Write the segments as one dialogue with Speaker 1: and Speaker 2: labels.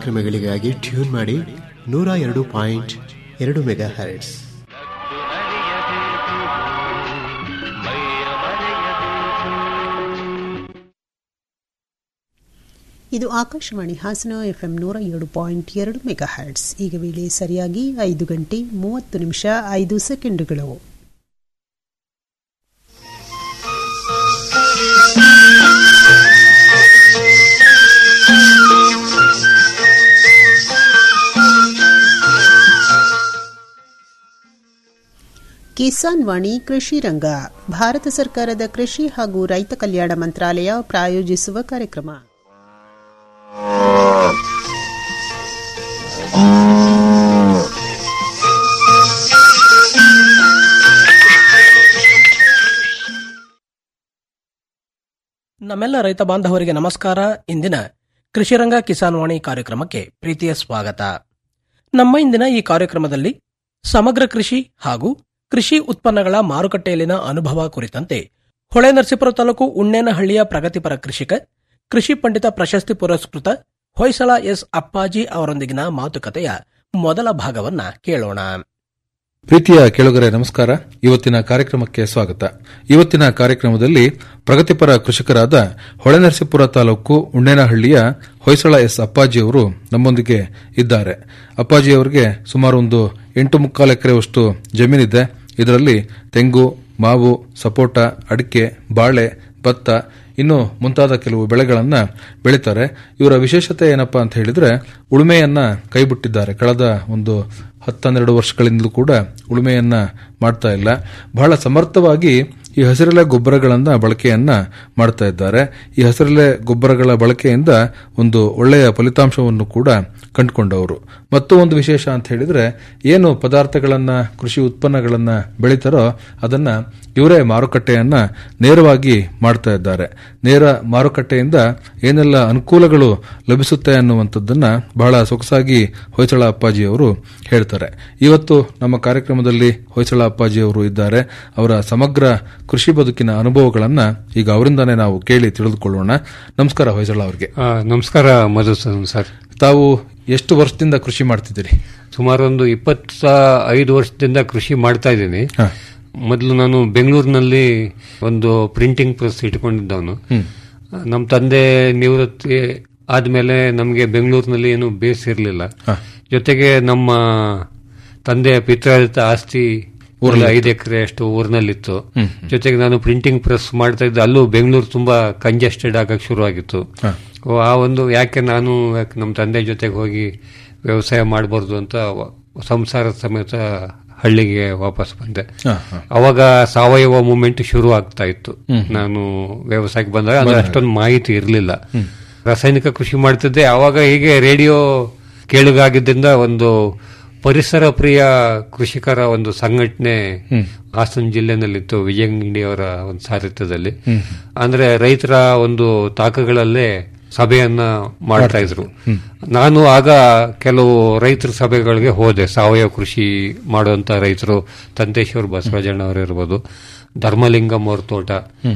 Speaker 1: ಕ್ರಮಗಳಿಗಾಗಿ tune ಮಾಡಿ ನೂರ ಎರಡು ಪಾಯಿಂಟ್ ಎರಡು ಮೆಗಾ ಹರ್ಟ್ಸ್
Speaker 2: ಇದು ಆಕಾಶವಾಣಿ ಹಾಸನ ಎಫ್ಎಂ ನೂರ ಏಳು ಪಾಯಿಂಟ್ ಎರಡು ಮೆಗಾ ಹರ್ಟ್ಸ್ ಈಗ ವೇಳೆ ಸರಿಯಾಗಿ ಐದು ಗಂಟೆ ಮೂವತ್ತು ನಿಮಿಷ ಐದು ಸೆಕೆಂಡುಗಳು ಕಿಸಾನ್ ವಾಣಿ ಕೃಷಿ ರಂಗ ಭಾರತ ಸರ್ಕಾರದ ಕೃಷಿ ಹಾಗೂ ರೈತ ಕಲ್ಯಾಣ ಮಂತ್ರಾಲಯ ಪ್ರಾಯೋಜಿಸುವ ಕಾರ್ಯಕ್ರಮ
Speaker 3: ನಮ್ಮೆಲ್ಲ ರೈತ ಬಾಂಧವರಿಗೆ ನಮಸ್ಕಾರ ಇಂದಿನ ಕೃಷಿರಂಗ ಕಿಸಾನ್ ವಾಣಿ ಕಾರ್ಯಕ್ರಮಕ್ಕೆ ಪ್ರೀತಿಯ ಸ್ವಾಗತ ನಮ್ಮ ಇಂದಿನ ಈ ಕಾರ್ಯಕ್ರಮದಲ್ಲಿ ಸಮಗ್ರ ಕೃಷಿ ಹಾಗೂ ಕೃಷಿ ಉತ್ಪನ್ನಗಳ ಮಾರುಕಟ್ಟೆಯಲ್ಲಿನ ಅನುಭವ ಕುರಿತಂತೆ ಹೊಳೆನರಸೀಪುರ ತಾಲೂಕು ಉಣ್ಣೇನಹಳ್ಳಿಯ ಪ್ರಗತಿಪರ ಕೃಷಿಕ ಕೃಷಿ ಪಂಡಿತ ಪ್ರಶಸ್ತಿ ಪುರಸ್ಕೃತ ಹೊಯ್ಸಳ ಎಸ್ ಅಪ್ಪಾಜಿ ಅವರೊಂದಿಗಿನ ಮಾತುಕತೆಯ ಮೊದಲ ಭಾಗವನ್ನ ಕೇಳೋಣ
Speaker 4: ಪ್ರೀತಿಯ ಕೆಳಗರೆ ನಮಸ್ಕಾರ ಇವತ್ತಿನ ಕಾರ್ಯಕ್ರಮಕ್ಕೆ ಸ್ವಾಗತ ಇವತ್ತಿನ ಕಾರ್ಯಕ್ರಮದಲ್ಲಿ ಪ್ರಗತಿಪರ ಕೃಷಿಕರಾದ ಹೊಳೆನರಸೀಪುರ ತಾಲೂಕು ಉಣ್ಣೇನಹಳ್ಳಿಯ ಹೊಯ್ಸಳ ಎಸ್ ಅಪ್ಪಾಜಿಯವರು ನಮ್ಮೊಂದಿಗೆ ಇದ್ದಾರೆ ಅಪ್ಪಾಜಿಯವರಿಗೆ ಸುಮಾರು ಒಂದು ಎಂಟು ಮುಕ್ಕಾಲು ಎಕರೆಯಷ್ಟು ಜಮೀನಿದೆ ಇದರಲ್ಲಿ ತೆಂಗು ಮಾವು ಸಪೋಟ ಅಡಿಕೆ ಬಾಳೆ ಭತ್ತ ಇನ್ನು ಮುಂತಾದ ಕೆಲವು ಬೆಳೆಗಳನ್ನ ಬೆಳೀತಾರೆ ಇವರ ವಿಶೇಷತೆ ಏನಪ್ಪಾ ಅಂತ ಹೇಳಿದ್ರೆ ಉಳುಮೆಯನ್ನ ಕೈಬಿಟ್ಟಿದ್ದಾರೆ ಕಳೆದ ಒಂದು ಹತ್ತನ್ನೆರಡು ವರ್ಷಗಳಿಂದಲೂ ಕೂಡ ಉಳುಮೆಯನ್ನ ಮಾಡ್ತಾ ಇಲ್ಲ ಬಹಳ ಸಮರ್ಥವಾಗಿ ಈ ಹಸಿರೆಲೆ ಗೊಬ್ಬರಗಳನ್ನ ಬಳಕೆಯನ್ನ ಮಾಡ್ತಾ ಇದ್ದಾರೆ ಈ ಹಸಿರೆಲೆ ಗೊಬ್ಬರಗಳ ಬಳಕೆಯಿಂದ ಒಂದು ಒಳ್ಳೆಯ ಫಲಿತಾಂಶವನ್ನು ಕೂಡ ಕಂಡುಕೊಂಡವರು ಮತ್ತು ಒಂದು ವಿಶೇಷ ಅಂತ ಹೇಳಿದ್ರೆ ಏನು ಪದಾರ್ಥಗಳನ್ನ ಕೃಷಿ ಉತ್ಪನ್ನಗಳನ್ನ ಬೆಳೀತಾರೋ ಅದನ್ನ ಇವರೇ ಮಾರುಕಟ್ಟೆಯನ್ನ ನೇರವಾಗಿ ಮಾಡ್ತಾ ಇದ್ದಾರೆ ನೇರ ಮಾರುಕಟ್ಟೆಯಿಂದ ಏನೆಲ್ಲ ಅನುಕೂಲಗಳು ಲಭಿಸುತ್ತೆ ಅನ್ನುವಂಥದ್ದನ್ನ ಬಹಳ ಸೊಗಸಾಗಿ ಹೊಯ್ಸಳ ಅಪ್ಪಾಜಿಯವರು ಹೇಳ್ತಾರೆ ಇವತ್ತು ನಮ್ಮ ಕಾರ್ಯಕ್ರಮದಲ್ಲಿ ಹೊಯ್ಸಳ ಅಪ್ಪಾಜಿಯವರು ಇದ್ದಾರೆ ಅವರ ಸಮಗ್ರ ಕೃಷಿ ಬದುಕಿನ ಅನುಭವಗಳನ್ನ ಈಗ ಅವರಿಂದಾನೇ ನಾವು ಕೇಳಿ ತಿಳಿದುಕೊಳ್ಳೋಣ ನಮಸ್ಕಾರ ಹೊಯ್ಸಳ ಅವರಿಗೆ
Speaker 5: ಆ, ನಮಸ್ಕಾರ ಮಧುಸೂದನ್ ಸರ್
Speaker 4: ತಾವು ಎಷ್ಟು ವರ್ಷದಿಂದ ಕೃಷಿ ಮಾಡ್ತಿದ್ದೀರಿ
Speaker 5: ಸುಮಾರು ಒಂದು ಇಪ್ಪತ್ತ ಐದು ವರ್ಷದಿಂದ ಕೃಷಿ ಮಾಡ್ತಾ ಇದ್ದೀನಿ
Speaker 4: ಹ.
Speaker 5: ಮೊದಲು ನಾನು ಬೆಂಗಳೂರಿನಲ್ಲಿ ಒಂದು ಪ್ರಿಂಟಿಂಗ್ ಪ್ರೆಸ್ ಇಟ್ಕೊಂಡಿದ್ದವನು ನಮ್ಮ ತಂದೆ ನಿವೃತ್ತಿ ಆದ್ಮೇಲೆ ನಮಗೆ ಬೆಂಗಳೂರಿನಲ್ಲಿ ಏನು ಬೇಸ್ ಇರಲಿಲ್ಲ ಜೊತೆಗೆ ನಮ್ಮ ತಂದೆಯ ಪಿತ್ರಾರ್ಜಿತ ಆಸ್ತಿ ಒಂದು ಐದು ಎಕರೆ ಅಷ್ಟು ಊರಿನಲ್ಲಿತ್ತು ಜೊತೆಗೆ ನಾನು ಪ್ರಿಂಟಿಂಗ್ ಪ್ರೆಸ್ ಮಾಡ್ತಾ ಇದ್ದೆ ಅಲ್ಲೂ ಬೆಂಗಳೂರು ತುಂಬಾ ಕಂಜೆಸ್ಟೆಡ್ ಆಗಕ್ಕೆ ಶುರುವಾಗಿತ್ತು ಓ, ಆ ಒಂದು ಯಾಕೆ ನಾನು ಯಾಕೆ ನಮ್ಮ ತಂದೆ ಜೊತೆಗೆ ಹೋಗಿ ವ್ಯವಸಾಯ ಮಾಡಬಾರ್ದು ಅಂತ ವ- ಸಂಸಾರ ಸಮೇತ ಹಳ್ಳಿಗೆ ವಾಪಸ್ ಬಂದೆ
Speaker 4: ಹ, ಹ.
Speaker 5: ಅವಾಗ ಸಾವಯವ ಮೂವ್ಮೆಂಟ್ ಶುರು ಆಗ್ತಾ ಇತ್ತು ನಾನು ವ್ಯವಸಾಯಕ್ಕೆ ಬಂದಾಗ ಅಂದ್ರೆ ಅಷ್ಟೊಂದು ಮಾಹಿತಿ ಇರಲಿಲ್ಲ ರಾಸಾಯನಿಕ ಕೃಷಿ ಮಾಡ್ತಿದ್ದೆ ಅವಾಗ ಹೀಗೆ ರೇಡಿಯೋ ಕೇಳುಗಾಗಿದ್ದರಿಂದ ಒಂದು ಪರಿಸರ ಪ್ರಿಯ ಕೃಷಿಕರ ಒಂದು ಸಂಘಟನೆ ಹಾಸನ ಜಿಲ್ಲೆನಲ್ಲಿತ್ತು ವಿಜಯಂಗಡಿ ಅವರ ಒಂದು ಸಾರಥ್ಯದಲ್ಲಿ ಅಂದ್ರೆ ರೈತರ ಒಂದು ತಾಕಗಳಲ್ಲೇ ಸಭೆಯನ್ನ ಮಾಡ್ತಾ ಇದ್ರು ನಾನು ಆಗ ಕೆಲವು ರೈತರ ಸಭೆಗಳಿಗೆ ಹೋದೆ ಸಾವಯವ ಕೃಷಿ ಮಾಡುವಂತ ರೈತರು ತಂತೇಶ್ವರ್ ಬಸವರಾಜಣ್ಣ ಅವರು ಇರ್ಬೋದು ಧರ್ಮಲಿಂಗಂ ಅವ್ರ ತೋಟ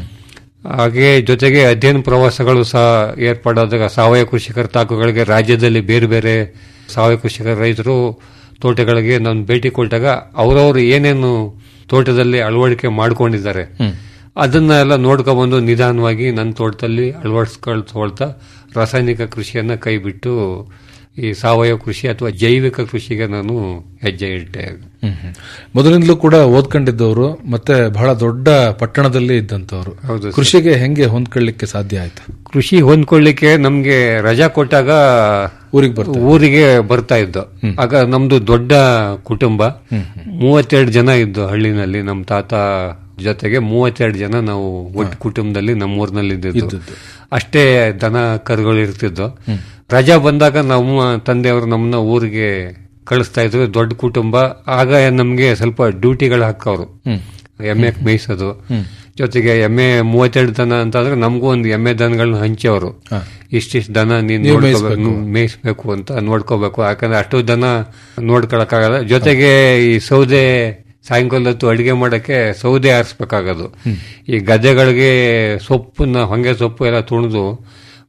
Speaker 5: ಹಾಗೆ ಜೊತೆಗೆ ಅಧ್ಯಯನ ಪ್ರವಾಸಗಳು ಸಹ ಏರ್ಪಾಡಾದಾಗ ಸಾವಯವ ಕೃಷಿಕರ ತಾಕುಗಳಿಗೆ ರಾಜ್ಯದಲ್ಲಿ ಬೇರೆ ಬೇರೆ ಸಾವಯವ ಕೃಷಿಕರ ರೈತರು ತೋಟಗಳಿಗೆ ನಾನು ಭೇಟಿ ಕೊಟ್ಟಾಗ ಅವರವರು ಏನೇನು ತೋಟದಲ್ಲಿ ಅಳವಡಿಕೆ ಮಾಡ್ಕೊಂಡಿದ್ದಾರೆ ಅದನ್ನ ಎಲ್ಲ ನೋಡ್ಕೊಂಡ್ಬಂದು ನಿಧಾನವಾಗಿ ನನ್ನ ತೋಟದಲ್ಲಿ ಅಳವಡಿಸ್ಕೊಳ್ತಾ ರಾಸಾಯನಿಕ ಕೃಷಿಯನ್ನ ಕೈ ಬಿಟ್ಟು ಈ ಸಾವಯವ ಕೃಷಿ ಅಥವಾ ಜೈವಿಕ ಕೃಷಿಗೆ ನಾನು ಹೆಜ್ಜೆ ಇಟ್ಟೆ
Speaker 4: ಮೊದಲಿಂದಲೂ ಕೂಡ ಓದ್ಕೊಂಡಿದ್ದವರು ಮತ್ತೆ ಬಹಳ ದೊಡ್ಡ ಪಟ್ಟಣದಲ್ಲಿ ಇದ್ದಂತವ್ರು
Speaker 5: ಹೌದು ಸರ್.
Speaker 4: ಕೃಷಿಗೆ ಹೆಂಗೆ ಹೊಂದ್ಕೊಳ್ಳಿಕ್ಕೆ ಸಾಧ್ಯ ಆಯ್ತು
Speaker 5: ಕೃಷಿ ಹೊಂದ್ಕೊಳ್ಳಿಕ್ಕೆ ನಮ್ಗೆ ರಜಾ ಕೊಟ್ಟಾಗ
Speaker 4: ಊರಿಗೆ ಬರ್ತಾರೆ
Speaker 5: ಊರಿಗೆ ಬರ್ತಾ ಇದ್ದು ಆಗ ನಮ್ದು ದೊಡ್ಡ ಕುಟುಂಬ ಮೂವತ್ತೆರಡು ಜನ ಇದ್ದು ಹಳ್ಳಿನಲ್ಲಿ ನಮ್ಮ ತಾತ ಜೊತೆಗೆ ಮೂವತ್ತೆರಡು ಜನ ನಾವು ಒಟ್ಟು ಕುಟುಂಬದಲ್ಲಿ ನಮ್ಮ ಊರಿನಲ್ಲಿ ಇದ್ದಿದ್ದು ಅಷ್ಟೇ ದನ ಕರುಗಳು ಇರ್ತಿದ್ದು ರಜಾ ಬಂದಾಗ ನಮ್ಮ ತಂದೆಯವರು ನಮ್ಮನ್ನ ಊರಿಗೆ ಕಳಿಸ್ತಾ ಇದ್ರು ದೊಡ್ಡ ಕುಟುಂಬ ಆಗ ನಮ್ಗೆ ಸ್ವಲ್ಪ ಡ್ಯೂಟಿಗಳು ಹಾಕೋರು ಎಮ್ಮೆ ಮೇಯಿಸೋದು ಜೊತೆಗೆ ಎಮ್ಮೆ ಮೂವತ್ತೆರಡು ದನ ಅಂತಂದ್ರೆ ನಮಗೂ ಒಂದು ಎಮ್ಮೆ ದನಗಳನ್ನ ಹಂಚೋರು ಇಷ್ಟಿಷ್ಟು ದನ ನೀನ್ ನೋಡ್ಕೋಬೇಕು ಮೇಯಿಸ್ಬೇಕು ಅಂತ ನೋಡ್ಕೋಬೇಕು ಯಾಕಂದ್ರೆ ಅಷ್ಟು ದನ ನೋಡ್ಕೊಳಕ್ಕಾಗಲ್ಲ ಜೊತೆಗೆ ಈ ಸೌದೆ ಸಾಯಂಕಾಲ ಹೊತ್ತು ಅಡಿಗೆ ಮಾಡಕ್ಕೆ ಸೌದೆ ಆರಿಸ್ಬೇಕಾಗೋದು ಈ ಗದ್ದೆಗಳಿಗೆ ಸೊಪ್ಪನ್ನ ಹೊಂಗೆ ಸೊಪ್ಪು ಎಲ್ಲ ತುಣಿದು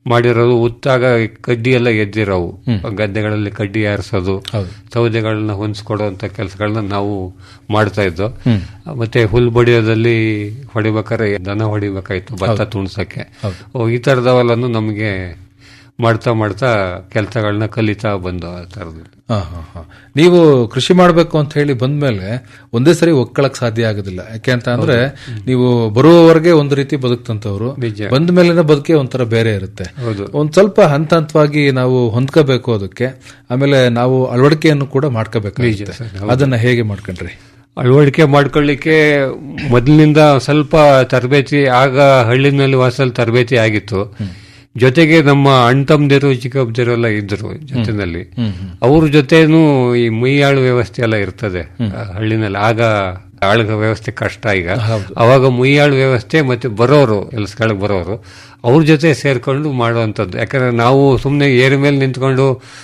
Speaker 5: ಮಾಡಿರೋದು ಉತ್ತಾಗ ಕಡ್ಡಿ ಎಲ್ಲ ಎದ್ದಿರೋವು ಗದ್ದೆಗಳಲ್ಲಿ ಕಡ್ಡಿ ಏರಿಸೋದು ಸೌದೆಗಳನ್ನ ಹೊಂದಿಸ್ಕೊಡುವಂತ ಕೆಲಸಗಳನ್ನ ನಾವು ಮಾಡ್ತಾ ಇದ್ದೋ ಮತ್ತೆ ಹುಲ್ ಬಡಿಯೋದಲ್ಲಿ ಹೊಡಿಬೇಕಾದ್ರೆ ದನ ಹೊಡಿಬೇಕಾಯ್ತು ಭತ್ತ ತುಣ್ಸಕ್ಕೆ ಓ, ಈ ತರದವೆಲ್ಲನು ನಮಗೆ ಮಾಡ್ತಾ ಮಾಡ್ತಾ ಕೆಲಸಗಳನ್ನ ಕಲಿತಾ ಬಂದು ಆ ತರದಲ್ಲಿ
Speaker 4: ಹಾ, ಹಾ, ಹಾ. ನೀವು ಕೃಷಿ ಮಾಡಬೇಕು ಅಂತ ಹೇಳಿ ಬಂದ್ಮೇಲೆ ಒಂದೇ ಸರಿ ಒಕ್ಕಳಕ್ ಸಾಧ್ಯ ಆಗೋದಿಲ್ಲ ಯಾಕೆ ಅಂತ ಅಂದ್ರೆ ನೀವು ಬರುವವರೆಗೆ ಒಂದು ರೀತಿ ಬದುಕ್ತಂತವ್ರು
Speaker 5: ನಿಜ.
Speaker 4: ಬಂದ ಮೇಲಿನ ಬದುಕೆ ಒಂಥರ ಬೇರೆ ಇರುತ್ತೆ
Speaker 5: ಹೌದು.
Speaker 4: ಒಂದ್ ಸ್ವಲ್ಪ ಹಂತ ಹಂತವಾಗಿ ನಾವು ಹೊಂದ್ಕೋಬೇಕು ಅದಕ್ಕೆ ಆಮೇಲೆ ನಾವು ಅಳವಡಿಕೆಯನ್ನು ಕೂಡ ಮಾಡ್ಕೋಬೇಕಾಗುತ್ತೆ ಅದನ್ನ ಹೇಗೆ ಮಾಡ್ಕೊಂಡ್ರಿ
Speaker 5: ಅಳವಡಿಕೆ ಮಾಡ್ಕೊಳ್ಳಿಕ್ಕೆ ಮೊದಲಿನಿಂದ ಸ್ವಲ್ಪ ತರಬೇತಿ ಆಗ ಹಳ್ಳಿನಲ್ಲಿ ವಾಸದಲ್ಲಿ ತರಬೇತಿ ಆಗಿತ್ತು ಜೊತೆಗೆ ನಮ್ಮ ಅಣ್ಣ ತಮ್ಮದಿರು ಚಿಕ್ಕಪ್ಪದಿರು ಎಲ್ಲ ಇದ್ರು ಜೊತೆನಲ್ಲಿ ಅವ್ರ ಜೊತೆನೂ ಈ ಮುಯ್ಯಾಳು ವ್ಯವಸ್ಥೆ ಎಲ್ಲ ಇರ್ತದೆ ಆ ಹಳ್ಳಿನಲ್ಲಿ ಆಗ ಆಳ್ಗ ವ್ಯವಸ್ಥೆ ಕಷ್ಟ ಈಗ ಅವಾಗ ಮುಯ್ಯಾಳು ವ್ಯವಸ್ಥೆ ಮತ್ತೆ ಬರೋರು ಕೆಲಸಗಳಿಗೆ ಬರೋರು ಅವ್ರ ಜೊತೆ ಸೇರ್ಕೊಂಡು ಮಾಡುವಂಥದ್ದು ಯಾಕಂದ್ರೆ ನಾವು ಸುಮ್ಮನೆ ಏರಿ ಮೇಲೆ ನಿಂತ್ಕೊಂಡು